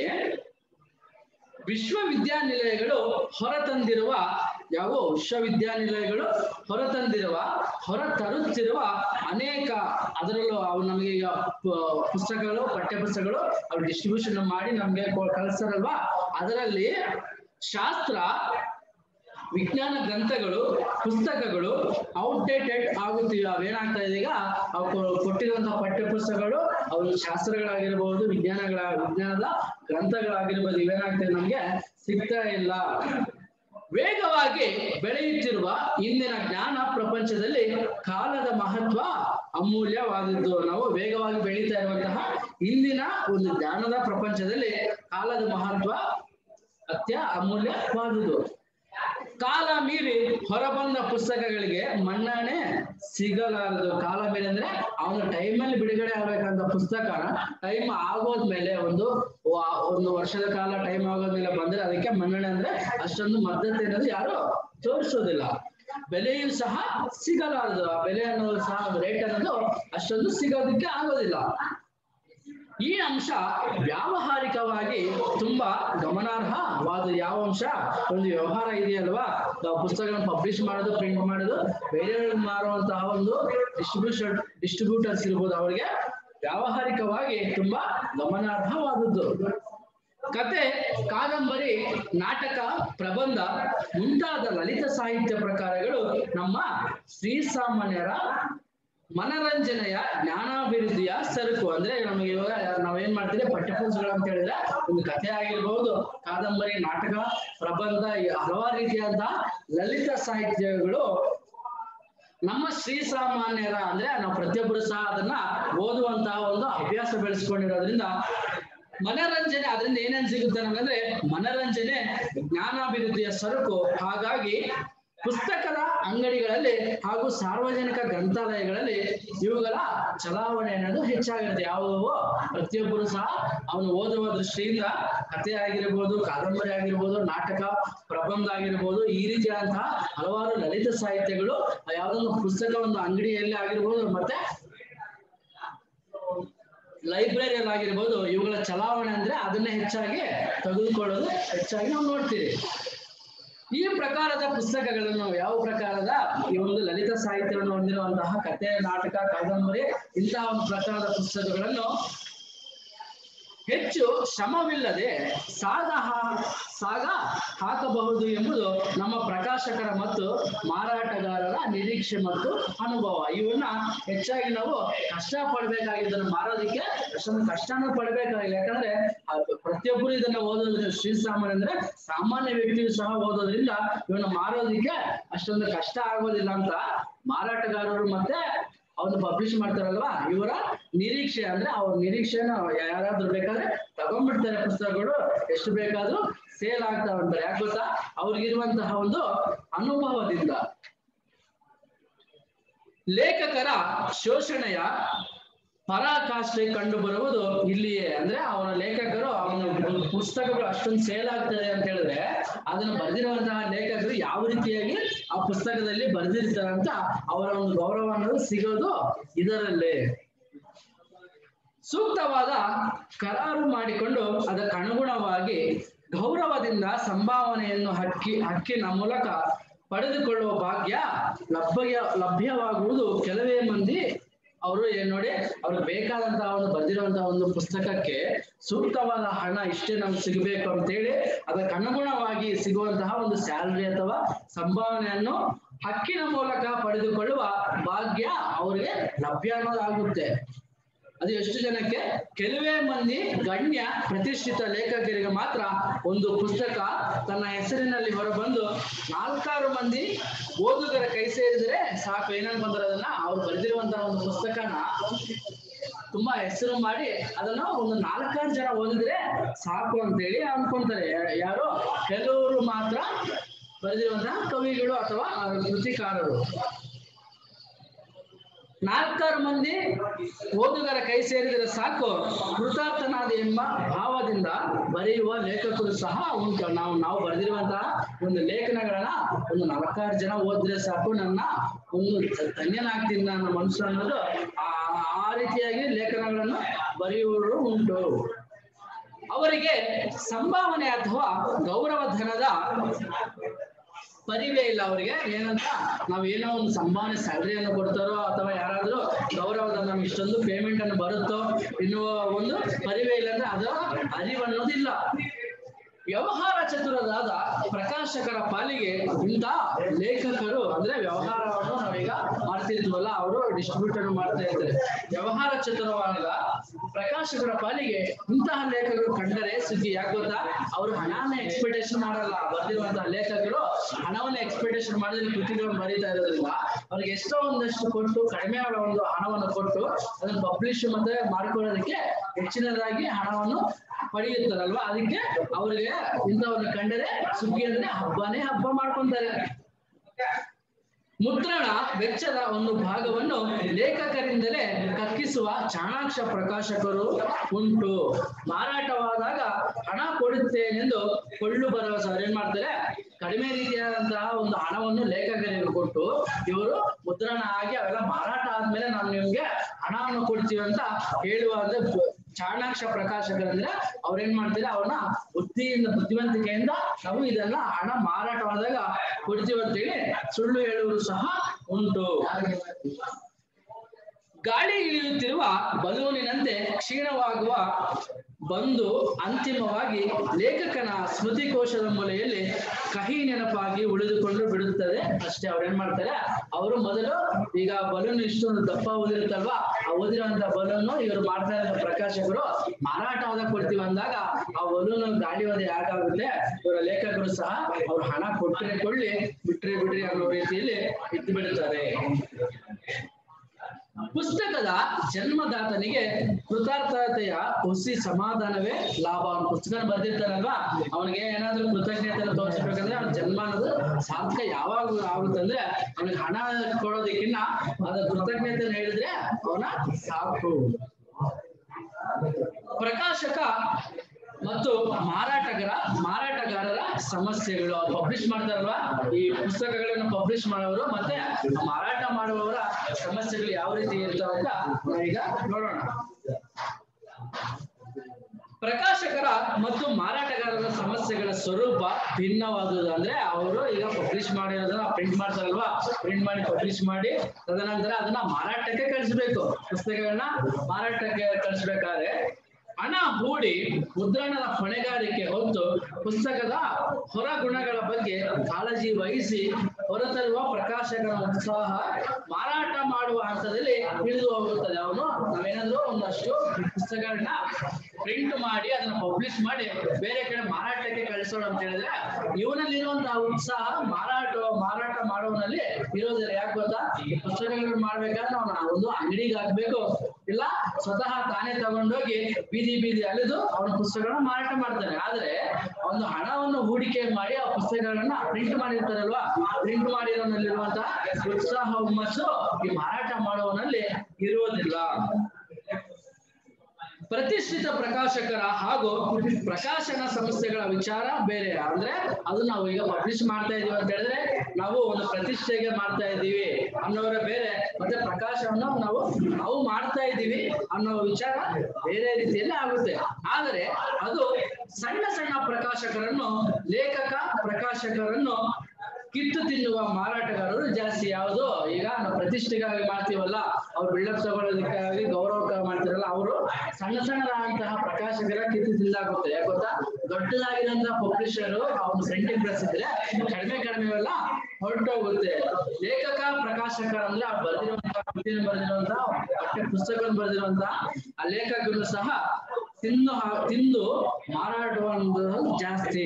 ವಿಶ್ವವಿದ್ಯಾನಿಲಯಗಳು ಹೊರತಂದಿರುವ ಯಾವ ವಿಶ್ವವಿದ್ಯಾನಿಲಯಗಳು ಹೊರತಂದಿರುವ ಹೊರತರುತ್ತಿರುವ ಅನೇಕ ಅದರಲ್ಲೂ ಅವು ನಮಗೆ ಈಗ ಪ- ಪುಸ್ತಕಗಳು ಪಠ್ಯಪುಸ್ತಕಗಳು ಅವು ಡಿಸ್ಟ್ರಿಬ್ಯೂಷನ್ ಮಾಡಿ ನಮ್ಗೆ ಕೊ- ಕಳಿಸ್ತಾರಲ್ವಾ ಅದರಲ್ಲಿ ಶಾಸ್ತ್ರ ವಿಜ್ಞಾನ ಗ್ರಂಥಗಳು ಪುಸ್ತಕಗಳು ಔಟ್ಡೇಟೆಡ್ ಆಗುತ್ತಿವೆ ಅವೇನಾಗ್ತಾ ಇದೆ ಈಗ ಅವು ಕೊ- ಕೊಟ್ಟಿರುವಂತಹ ಪಠ್ಯ ಪುಸ್ತಕಗಳು ಅವು ಶಾಸ್ತ್ರಗಳಾಗಿರ್ಬಹುದು ವಿಜ್ಞಾನಗಳ ವಿಜ್ಞಾನದ ಗ್ರಂಥಗಳಾಗಿರ್ಬೋದು ಇವೇನಾಗ್ತದೆ ನಮ್ಗೆ ಸಿಗ್ತಾ ಇಲ್ಲ ವೇಗವಾಗಿ ಬೆಳೆಯುತ್ತಿರುವ ಇಂದಿನ ಜ್ಞಾನ ಪ್ರಪಂಚದಲ್ಲಿ ಕಾಲದ ಮಹತ್ವ ಅಮೂಲ್ಯವಾದದ್ದು ನಾವು ವೇಗವಾಗಿ ಬೆಳೀತಾ ಇರುವಂತಹ ಇಂದಿನ ಒಂದು ಜ್ಞಾನದ ಪ್ರಪಂಚದಲ್ಲಿ ಕಾಲದ ಮಹತ್ವ ಅತ್ಯ ಅಮೂಲ್ಯವಾದುದು ಕಾಲ ಮೀರಿ ಹೊರಬಂದ ಪುಸ್ತಕಗಳಿಗೆ ಮನ್ನಣೆ ಸಿಗಲಾರದು ಕಾಲ ಮೀರಿ ಅಂದ್ರೆ ಅವನ ಟೈಮಲ್ಲಿ ಬಿಡುಗಡೆ ಆಗ್ಬೇಕಂತ ಪುಸ್ತಕನ ಟೈಮ್ ಆಗೋದ್ಮೇಲೆ ಒಂದು ವ- ಒಂದು ವರ್ಷದ ಕಾಲ ಟೈಮ್ ಆಗೋದ್ಮೇಲೆ ಬಂದ್ರೆ ಅದಕ್ಕೆ ಮನ್ನಣೆ ಅಂದ್ರೆ ಅಷ್ಟೊಂದು ಮದ್ದತೆ ಅನ್ನೋದು ಯಾರು ತೋರಿಸೋದಿಲ್ಲ ಬೆಲೆಯೂ ಸಹ ಸಿಗಲಾರದು ಆ ಬೆಲೆ ಅನ್ನೋದು ಸಹ ರೇಟ್ ಅನ್ನೋದು ಅಷ್ಟೊಂದು ಸಿಗೋದಕ್ಕೆ ಆಗೋದಿಲ್ಲ ಈ ಅಂಶ ವ್ಯಾವಹಾರಿಕವಾಗಿ ತುಂಬಾ ಗಮನಾರ್ಹವಾದ ಯಾವ ಅಂಶ ಒಂದು ವ್ಯವಹಾರ ಇದೆಯಲ್ವಾ ನಾವು ಪುಸ್ತಕಗಳನ್ನು ಪಬ್ಲಿಷ್ ಮಾಡೋದು ಪ್ರಿಂಟ್ ಮಾಡೋದು ಬೇರೆಯವ್ರಿಗೆ ಮಾರುವಂತಹ ಒಂದು ಡಿಸ್ಟ್ರಿಬ್ಯೂಷನ್ ಡಿಸ್ಟ್ರಿಬ್ಯೂಟರ್ಸ್ ಇರ್ಬೋದು ಅವರಿಗೆ ವ್ಯಾವಹಾರಿಕವಾಗಿ ತುಂಬಾ ಗಮನಾರ್ಹವಾದದ್ದು ಕತೆ ಕಾದಂಬರಿ ನಾಟಕ ಪ್ರಬಂಧ ಮುಂತಾದ ಲಲಿತ ಸಾಹಿತ್ಯ ಪ್ರಕಾರಗಳು ನಮ್ಮ ಶ್ರೀಸಾಮಾನ್ಯರ ಮನರಂಜನೆಯ ಜ್ಞಾನಾಭಿವೃದ್ಧಿಯ ಸರಕು ಅಂದ್ರೆ ನಮಗೆ ಇವಾಗ ನಾವೇನ್ ಮಾಡ್ತೀವಿ ಪಠ್ಯಪುಸ್ತಕಗಳು ಅಂತ ಹೇಳಿದ್ರೆ ಒಂದು ಕಥೆ ಆಗಿರ್ಬಹುದು ಕಾದಂಬರಿ ನಾಟಕ ಪ್ರಬಂಧ ಈ ಹಲವಾರು ರೀತಿಯಾದಂತಹ ಲಲಿತ ಸಾಹಿತ್ಯಗಳು ನಮ್ಮ ಶ್ರೀ ಸಾಮಾನ್ಯರ ಅಂದ್ರೆ ನಾವು ಪ್ರತಿಯೊಬ್ಬರು ಸಹ ಅದನ್ನ ಓದುವಂತಹ ಒಂದು ಅಭ್ಯಾಸ ಬೆಳೆಸ್ಕೊಂಡಿರೋದ್ರಿಂದ ಮನರಂಜನೆ ಅದರಿಂದ ಏನೇನ್ ಸಿಗುತ್ತೆ ನಮಗಂದ್ರೆ ಮನರಂಜನೆ ಜ್ಞಾನಾಭಿವೃದ್ಧಿಯ ಸರಕು ಹಾಗಾಗಿ ಪುಸ್ತಕದ ಅಂಗಡಿಗಳಲ್ಲಿ ಹಾಗೂ ಸಾರ್ವಜನಿಕ ಗ್ರಂಥಾಲಯಗಳಲ್ಲಿ ಇವುಗಳ ಚಲಾವಣೆ ಅನ್ನೋದು ಹೆಚ್ಚಾಗಿರುತ್ತೆ ಯಾವುವು ಪ್ರತಿಯೊಬ್ಬರು ಸಹ ಅವನು ಓದುವ ದೃಷ್ಟಿಯಿಂದ ಕಥೆ ಆಗಿರ್ಬೋದು ಕಾದಂಬರಿ ಆಗಿರ್ಬೋದು ನಾಟಕ ಪ್ರಬಂಧ ಆಗಿರ್ಬೋದು ಈ ರೀತಿಯಾದಂತಹ ಹಲವಾರು ಲಲಿತ ಸಾಹಿತ್ಯಗಳು ಯಾವುದೊಂದು ಪುಸ್ತಕ ಒಂದು ಅಂಗಡಿಯಲ್ಲಿ ಆಗಿರ್ಬೋದು ಮತ್ತೆ ಲೈಬ್ರರಿಯಲ್ಲಿ ಆಗಿರ್ಬೋದು ಇವುಗಳ ಚಲಾವಣೆ ಅಂದ್ರೆ ಅದನ್ನೇ ಹೆಚ್ಚಾಗಿ ತೆಗೆದುಕೊಳ್ಳೋದು ಹೆಚ್ಚಾಗಿ ನಾವು ನೋಡ್ತೀವಿ ಈ ಪ್ರಕಾರದ ಪುಸ್ತಕಗಳನ್ನು ಯಾವ ಪ್ರಕಾರದ ಈ ಒಂದು ಲಲಿತ ಸಾಹಿತ್ಯವನ್ನು ಹೊಂದಿರುವಂತಹ ಕಥೆ ನಾಟಕ ಕಾದಂಬರಿ ಇಂತಹ ಒಂದು ಪ್ರಕಾರದ ಪುಸ್ತಕಗಳನ್ನು ಹೆಚ್ಚು ಶ್ರಮವಿಲ್ಲದೆ ಸಾಗ ಹಾ- ಸಾಗ ಹಾಕಬಹುದು ಎಂಬುದು ನಮ್ಮ ಪ್ರಕಾಶಕರ ಮತ್ತು ಮಾರಾಟಗಾರರ ನಿರೀಕ್ಷೆ ಮತ್ತು ಅನುಭವ ಇವನ್ನ ಹೆಚ್ಚಾಗಿ ನಾವು ಕಷ್ಟ ಪಡ್ಬೇಕಾಗಿದ್ದನ್ನು ಮಾರೋದಕ್ಕೆ ಅಷ್ಟೊಂದು ಕಷ್ಟನೂ ಪಡ್ಬೇಕಾಗಿಲ್ಲ ಯಾಕಂದ್ರೆ ಆ ಪ್ರತಿಯೊಬ್ಬರು ಇದನ್ನ ಓದೋದ್ರಿಂದ ಶ್ರೀಸಾಮಾನ್ಯ ಅಂದ್ರೆ ಸಾಮಾನ್ಯ ವ್ಯಕ್ತಿಯು ಸಹ ಓದೋದ್ರಿಂದ ಇವನ್ನ ಮಾರೋದಕ್ಕೆ ಅಷ್ಟೊಂದು ಕಷ್ಟ ಆಗೋದಿಲ್ಲ ಅಂತ ಮಾರಾಟಗಾರರು ಮತ್ತೆ ಅವ್ರು ಪಬ್ಲಿಷ್ ಮಾಡ್ತಾರಲ್ವಾ ಇವರ ನಿರೀಕ್ಷೆ ಅಂದ್ರೆ ಅವ್ರ ನಿರೀಕ್ಷೆನ ಯಾರಾದ್ರೂ ಬೇಕಾದ್ರೆ ತಗೊಂಡ್ಬಿಡ್ತಾರೆ ಪುಸ್ತಕಗಳು ಎಷ್ಟು ಬೇಕಾದ್ರೂ ಸೇಲ್ ಆಗ್ತಾವಂತಾರೆ ಯಾಕೆ ಗೊತ್ತಾ ಅವ್ರಿಗಿರುವಂತಹ ಒಂದು ಅನುಭವದಿಂದ ಲೇಖಕರ ಶೋಷಣೆಯ ಪರಾಕಾಷ್ಠೆ ಕಂಡು ಬರುವುದು ಇಲ್ಲಿಯೇ ಅಂದ್ರೆ ಅವನ ಲೇಖಕರು ಅವನ ಪುಸ್ತಕಗಳು ಅಷ್ಟೊಂದು ಸೇಲ್ ಆಗ್ತದೆ ಅಂತ ಹೇಳಿದ್ರೆ ಅದನ್ನು ಬರೆದಿರುವಂತಹ ಲೇಖಕರು ಯಾವ ರೀತಿಯಾಗಿ ಆ ಪುಸ್ತಕದಲ್ಲಿ ಬರೆದಿರ್ತಾರೆ ಅಂತ ಅವರ ಒಂದು ಗೌರವ ಅನ್ನೋದು ಸಿಗೋದು ಇದರಲ್ಲೇ ಸೂಕ್ತವಾದ ಕರಾರು ಮಾಡಿಕೊಂಡು ಅದಕ್ಕೆ ಅನುಗುಣವಾಗಿ ಗೌರವದಿಂದ ಸಂಭಾವನೆಯನ್ನು ಹಕ್ಕಿ ಹಕ್ಕಿನ ಮೂಲಕ ಪಡೆದುಕೊಳ್ಳುವ ಭಾಗ್ಯ ಲಭ್ಯ ಲಭ್ಯವಾಗುವುದು ಕೆಲವೇ ಮಂದಿ ಅವರು ಏನ್ ನೋಡಿ ಅವ್ರಿಗೆ ಬೇಕಾದಂತಹ ಒಂದು ಬಂದಿರುವಂತಹ ಒಂದು ಪುಸ್ತಕಕ್ಕೆ ಸೂಕ್ತವಾದ ಹಣ ಇಷ್ಟೇ ನಮ್ಗೆ ಸಿಗಬೇಕು ಅಂತೇಳಿ ಅದಕ್ಕೆ ಅನುಗುಣವಾಗಿ ಸಿಗುವಂತಹ ಒಂದು ಸ್ಯಾಲರಿ ಅಥವಾ ಸಂಭಾವನೆಯನ್ನು ಹಕ್ಕಿನ ಮೂಲಕ ಪಡೆದುಕೊಳ್ಳುವ ಭಾಗ್ಯ ಅವರಿಗೆ ಲಭ್ಯ ಅನ್ನೋದಾಗುತ್ತೆ ಅದು ಎಷ್ಟು ಜನಕ್ಕೆ ಕೆಲವೇ ಮಂದಿ ಗಣ್ಯ ಪ್ರತಿಷ್ಠಿತ ಲೇಖಕರಿಗೆ ಮಾತ್ರ ಒಂದು ಪುಸ್ತಕ ತನ್ನ ಹೆಸರಿನಲ್ಲಿ ಹೊರಬಂದು ನಾಲ್ಕಾರು ಮಂದಿ ಓದುಗರ ಕೈ ಸೇರಿದ್ರೆ ಸಾಕು ಏನನ್ಕೊಂಡ್ರೆ ಅದನ್ನ ಅವ್ರು ಬರೆದಿರುವಂತಹ ಒಂದು ಪುಸ್ತಕನ ತುಂಬಾ ಹೆಸರು ಮಾಡಿ ಅದನ್ನ ಒಂದು ನಾಲ್ಕಾರು ಜನ ಓದಿದ್ರೆ ಸಾಕು ಅಂತೇಳಿ ಅನ್ಕೊಂತಾರೆ ಯಾ- ಯಾರು ಕೆಲವರು ಮಾತ್ರ ಬರೆದಿರುವಂತಹ ಕವಿಗಳು ಅಥವಾ ಆ, ಕೃತಿಕಾರರು ನಾಲ್ಕಾರು ಮಂದಿ ಓದುಗರ ಕೈ ಸೇರಿದರೆ ಸಾಕು ಕೃತಾರ್ಥನಾದ ಎಂಬ ಭಾವದಿಂದ ಬರೆಯುವ ಲೇಖಕರು ಸಹ ಉಂಟು ನಾವು ನಾವು ಬರೆದಿರುವಂತಹ ಒಂದು ಲೇಖನಗಳನ್ನ ಒಂದು ನಾಲ್ಕಾರು ಜನ ಓದಿದ್ರೆ ಸಾಕು ನನ್ನ ಒಂದು ಧನ್ಯನಾಗ್ತೀನಿ ನನ್ನ ಮನಸ್ಸು ಅನ್ನೋದು ಆ ಆ ರೀತಿಯಾಗಿ ಲೇಖನಗಳನ್ನು ಬರೆಯುವವರು ಉಂಟು ಅವರಿಗೆ ಸಂಭಾವನೆ ಅಥವಾ ಗೌರವ ಧನದ ಪರಿವೇ ಇಲ್ಲ ಅವರಿಗೆ ಏನಂತ ನಾವ್ ಏನೋ ಒಂದು ಸಂಭಾವನೆ ಸ್ಯಾಲರಿಯನ್ನು ಕೊಡ್ತಾರೋ ಅಥವಾ ಯಾರಾದ್ರೂ ಗೌರವದ ನಮ್ಗೆ ಇಷ್ಟೊಂದು ಪೇಮೆಂಟ್ ಅನ್ನು ಬರುತ್ತೋ ಎನ್ನುವ ಒಂದು ಪರಿವೇ ಇಲ್ಲ ಅಂದ್ರೆ ಅದರ ಅರಿವು ಅನ್ನೋದಿಲ್ಲ ವ್ಯವಹಾರ ಚತುರರಾದ ಪ್ರಕಾಶಕರ ಪಾಲಿಗೆ ಇಂಥ ಲೇಖಕರು ಅಂದ್ರೆ ವ್ಯವಹಾರವನ್ನು ನಾವೀಗ ಮಾಡ್ತಿರ್ತೀವಲ್ಲ ಅವರು ಡಿಸ್ಟ್ರಿಬ್ಯೂಟರ್ ಮಾಡ್ತಾ ಇರ್ತಾರೆ ವ್ಯವಹಾರ ಚತುರವಾದ ಪ್ರಕಾಶಕರ ಪಾಲಿಗೆ ಇಂತಹ ಲೇಖಕರು ಕಂಡರೆ ಸುದ್ದಿ ಯಾಕೆ ಗೊತ್ತಾ ಅವರು ಹಣನ ಎಕ್ಸ್ಪೆಕ್ಟೇಷನ್ ಮಾಡಲ್ಲ ಬರ್ದಿರುವಂತಹ ಲೇಖಕರು ಹಣವನ್ನು ಎಕ್ಸ್ಪೆಕ್ಟೇಷನ್ ಮಾಡಿದ್ರೆ ಕೃತಿಗಳನ್ನು ಬರೀತಾ ಇರೋದ್ರಿಂದ ಅವ್ರಿಗೆ ಎಷ್ಟೋ ಒಂದಷ್ಟು ಕೊಟ್ಟು ಕಡಿಮೆ ಆದ ಒಂದು ಹಣವನ್ನು ಕೊಟ್ಟು ಅದನ್ನು ಪಬ್ಲಿಷ್ ಮತ್ತೆ ಮಾಡ್ಕೊಳ್ಳೋದಕ್ಕೆ ಹೆಚ್ಚಿನದಾಗಿ ಹಣವನ್ನು ಪಡೆಯುತ್ತಾರಲ್ವಾ ಅದಕ್ಕೆ ಅವರಿಗೆ ಇಂಥವ್ರನ್ನ ಕಂಡರೆ ಸುಗ್ಗಿ ಅಂದ್ರೆ ಹಬ್ಬನೇ ಹಬ್ಬ ಮಾಡ್ಕೊಂತಾರೆ ಮುದ್ರಣ ವೆಚ್ಚದ ಒಂದು ಭಾಗವನ್ನು ಲೇಖಕರಿಂದಲೇ ಕಕ್ಕಿಸುವ ಚಾಣಾಕ್ಷ ಪ್ರಕಾಶಕರು ಉಂಟು ಮಾರಾಟವಾದಾಗ ಹಣ ಕೊಡುತ್ತೇನೆಂದು ಕೊಳ್ಳು ಭರವಸೆ ಅವ್ರು ಏನ್ ಮಾಡ್ತಾರೆ ಕಡಿಮೆ ರೀತಿಯಾದಂತಹ ಒಂದು ಹಣವನ್ನು ಲೇಖಕರಿಗೆ ಕೊಟ್ಟು ಇವರು ಮುದ್ರಣ ಆಗಿ ಅವೆಲ್ಲ ಮಾರಾಟ ಆದ್ಮೇಲೆ ನಾವು ನಿಮ್ಗೆ ಹಣವನ್ನು ಕೊಡ್ತೀವಿ ಅಂತ ಹೇಳುವ ಅಂದ್ರೆ ಬ- ಚಾಣಾಕ್ಷ ಪ್ರಕಾಶಕರಂದ್ರೆ ಅವ್ರೇನ್ ಮಾಡ್ತಾರೆ ಅವ್ರನ್ನ ಬುದ್ಧಿಯಿಂದ ಬುದ್ಧಿವಂತಿಕೆಯಿಂದ ನಾವು ಇದೆಲ್ಲ ಹಣ ಮಾರಾಟವಾದಾಗ ಕೊಡ್ತೀವಿ ಅಂತೇಳಿ ಸುಳ್ಳು ಹೇಳುವರು ಸಹ ಉಂಟು ಗಾಳಿ ಇಳಿಯುತ್ತಿರುವ ಬಲೂನಿನಂತೆ ಕ್ಷೀಣವಾಗುವ ಬಂದು ಅಂತಿಮವಾಗಿ ಲೇಖಕನ ಸ್ಮೃತಿಕೋಶದ ಮೂಲೆಯಲ್ಲಿ ಕಹಿ ನೆನಪಾಗಿ ಉಳಿದುಕೊಂಡು ಬಿಡುತ್ತದೆ ಅಷ್ಟೇ ಅವ್ರು ಏನ್ ಮಾಡ್ತಾರೆ ಅವರು ಮೊದಲು ಈಗ ಬಲೂನ್ ಇಷ್ಟೊಂದು ದಪ್ಪ ಓದಿರುತ್ತಲ್ವಾ ಆ ಓದಿರುವಂತ ಬಲೂನ್ ಇವರು ಮಾಡ್ತಾ ಇರೋ ಪ್ರಕಾಶಕರು ಮಾರಾಟ ಆದ ಕೊಡ್ತೀವಿ ಅಂದಾಗ ಆ ಬಲೂನ್ ಗಾಳಿ ಹೋದ ಯಾಕಾಗುತ್ತೆ ಇವರ ಲೇಖಕರು ಸಹ ಅವ್ರು ಹಣ ಕೊಟ್ಟರೆ ಕೊಳ್ಳಿ ಬಿಟ್ರೆ ಬಿಡ್ರಿ ಅನ್ನೋ ರೀತಿಯಲ್ಲಿ ಇದ್ದು ಬಿಡ್ತಾರೆ ಪುಸ್ತಕದ ಜನ್ಮದಾತನಿಗೆ ಕೃತಾರ್ಥತೆಯ ಹುಸಿ ಸಮಾಧಾನವೇ ಲಾಭ ಅವನು ಪುಸ್ತಕ ಬರ್ದಿರ್ತಾರಲ್ವಾ ಅವನಿಗೆ ಏನಾದ್ರೂ ಕೃತಜ್ಞತೆ ತೋರಿಸ್ಬೇಕಂದ್ರೆ ಅವ್ನ ಜನ್ಮ ಅನ್ನೋದು ಸಾರ್ಥಕ ಯಾವಾಗ ಆಗುತ್ತಂದ್ರೆ ಅವನಿಗೆ ಹಣ ಕೊಡೋದಕ್ಕಿನ್ನ ಅದ ಕೃತಜ್ಞತೆ ಹೇಳಿದ್ರೆ ಅವನ ಸಾಕು ಪ್ರಕಾಶಕ ಮತ್ತು ಮಾರಾಟಗಾರ ಮಾರಾಟಗಾರರ ಸಮಸ್ಯೆಗಳು ಪಬ್ಲಿಷ್ ಮಾಡ್ತಾರಲ್ವಾ ಈ ಪುಸ್ತಕಗಳನ್ನು ಪಬ್ಲಿಷ್ ಮಾಡೋರು ಮತ್ತೆ ಮಾರಾಟ ಮಾಡುವವರ ಸಮಸ್ಯೆಗಳು ಯಾವ ರೀತಿ ಇರ್ತಾವ ಅಂತ ನಾವೀಗ ನೋಡೋಣ ಪ್ರಕಾಶಕರ ಮತ್ತು ಮಾರಾಟಗಾರರ ಸಮಸ್ಯೆಗಳ ಸ್ವರೂಪ ಭಿನ್ನವಾದುದು ಅಂದ್ರೆ ಅವರು ಈಗ ಪಬ್ಲಿಷ್ ಮಾಡಿರೋದನ್ನ ಪ್ರಿಂಟ್ ಮಾಡ್ತಾರಲ್ವಾ ಪ್ರಿಂಟ್ ಮಾಡಿ ಪಬ್ಲಿಷ್ ಮಾಡಿ ತದನಂತರ ಅದನ್ನ ಮಾರಾಟಕ್ಕೆ ಕಳಿಸ್ಬೇಕು ಪುಸ್ತಕಗಳನ್ನ ಮಾರಾಟಕ್ಕೆ ಕಳಿಸ್ಬೇಕಾದ್ರೆ ಹಣ ಹೂಡಿ ಮುದ್ರಣದ ಹೊಣೆಗಾರಿಕೆ ಹೊತ್ತು ಪುಸ್ತಕದ ಹೊರ ಗುಣಗಳ ಬಗ್ಗೆ ಕಾಳಜಿ ವಹಿಸಿ ಹೊರತರುವ ಪ್ರಕಾಶಕರ ಉತ್ಸಾಹ ಮಾರಾಟ ಮಾಡುವ ಹಂತದಲ್ಲಿ ಇಳಿದು ಹೋಗುತ್ತದೆ ಅವನು ನಾವೇನಾದ್ರೂ ಒಂದಷ್ಟು ಪುಸ್ತಕಗಳನ್ನ ಪ್ರಿಂಟ್ ಮಾಡಿ ಅದನ್ನ ಪಬ್ಲಿಷ್ ಮಾಡಿ ಬೇರೆ ಕಡೆ ಮಾರಾಟಕ್ಕೆ ಕಳಿಸೋಣ ಅಂತ ಹೇಳಿದ್ರೆ ಇವನಲ್ಲಿರುವಂತಹ ಉತ್ಸಾಹ ಮಾರಾಟ ಮಾರಾಟ ಮಾಡುವನಲ್ಲಿ ಇರೋದಿಲ್ಲ ಯಾಕೆ ಗೊತ್ತಾ ಈ ಪುಸ್ತಕಗಳು ಮಾಡ್ಬೇಕಾದ್ರೆ ಅವನ ಒಂದು ಅಂಗಡಿಗೆ ಹಾಕ್ಬೇಕು ಇಲ್ಲ ಸ್ವತಃ ತಾನೇ ತಗೊಂಡೋಗಿ ಬೀದಿ ಬೀದಿ ಅಲೆದು ಅವನ ಪುಸ್ತಕಗಳನ್ನ ಮಾರಾಟ ಮಾಡ್ತಾನೆ ಆದ್ರೆ ಒಂದು ಹಣವನ್ನು ಹೂಡಿಕೆ ಮಾಡಿ ಆ ಪುಸ್ತಕಗಳನ್ನ ಪ್ರಿಂಟ್ ಮಾಡಿರ್ತಾರಲ್ವಾ ಪ್ರಿಂಟ್ ಮಾಡಿರೋನಲ್ಲಿರುವಂತಹ ಉತ್ಸಾಹ ಹುಮ್ಮಸ್ಸು ಈ ಮಾರಾಟ ಮಾಡುವವನಲ್ಲಿ ಇರುವುದಿಲ್ಲ ಪ್ರತಿಷ್ಠಿತ ಪ್ರಕಾಶಕರ ಹಾಗೂ ಪ್ರಕಾಶನ ಸಂಸ್ಥೆಗಳ ವಿಚಾರ ಬೇರೆ ಅಂದ್ರೆ ಅದು ನಾವು ಈಗ ಪಬ್ಲಿಷ್ ಮಾಡ್ತಾ ಇದೀವಿ ಅಂತ ಹೇಳಿದ್ರೆ ನಾವು ಒಂದು ಪ್ರತಿಷ್ಠೆಗೆ ಮಾಡ್ತಾ ಇದ್ದೀವಿ ಅನ್ನೋರ ಬೇರೆ ಮತ್ತೆ ಪ್ರಕಾಶವನ್ನು ನಾವು ನಾವು ಮಾಡ್ತಾ ಇದ್ದೀವಿ ಅನ್ನೋ ವಿಚಾರ ಬೇರೆ ರೀತಿಯಲ್ಲಿ ಆಗುತ್ತೆ ಆದರೆ ಅದು ಸಣ್ಣ ಸಣ್ಣ ಪ್ರಕಾಶಕರನ್ನು ಲೇಖಕ ಪ್ರಕಾಶಕರನ್ನು ಕಿತ್ತು ತಿನ್ನುವ ಮಾರಾಟಗಾರರು ಜಾಸ್ತಿ ಯಾವುದು ಈಗ ನಾವು ಪ್ರತಿಷ್ಠೆಗಾಗಿ ಮಾಡ್ತೀವಲ್ಲ ಅವ್ರು ಬಿಲ್ಡಪ್ ತಗೊಳ್ಳೋದಕ್ಕಾಗಿ ಗೌರವ ಮಾಡ್ತಿರಲ್ಲ ಅವರು ಸಣ್ಣ ಸಣ್ಣದಾದಂತಹ ಪ್ರಕಾಶಕರ ಕಿತ್ತು ತಿಂದಾಗುತ್ತೆ ಯಾಕೆ ಗೊತ್ತಾ ದೊಡ್ಡದಾಗಿರುವಂತಹ ಪಬ್ಲಿಷರು ಅವ್ನು ಪ್ರಿಂಟಿಂಗ್ ಪ್ರೆಸ್ ಇದ್ರೆ ಕಡಿಮೆ ಕಡಿಮೆ ಎಲ್ಲ ಹೊರಟೋಗುತ್ತೆ ಲೇಖಕ ಪ್ರಕಾಶಕರ ಅಂದ್ರೆ ಆ ಬರೆದಿರುವಂತಹ ಕೃತಿಯನ್ನು ಬರೆದಿರುವಂತಹ ಪಠ್ಯ ಪುಸ್ತಕವನ್ನು ಬರೆದಿರುವಂತಹ ಆ ಲೇಖಕರು ಸಹ ತಿನ್ನು ತಿಂದು ಮಾರಾಡುವಂತಹ ಜಾಸ್ತಿ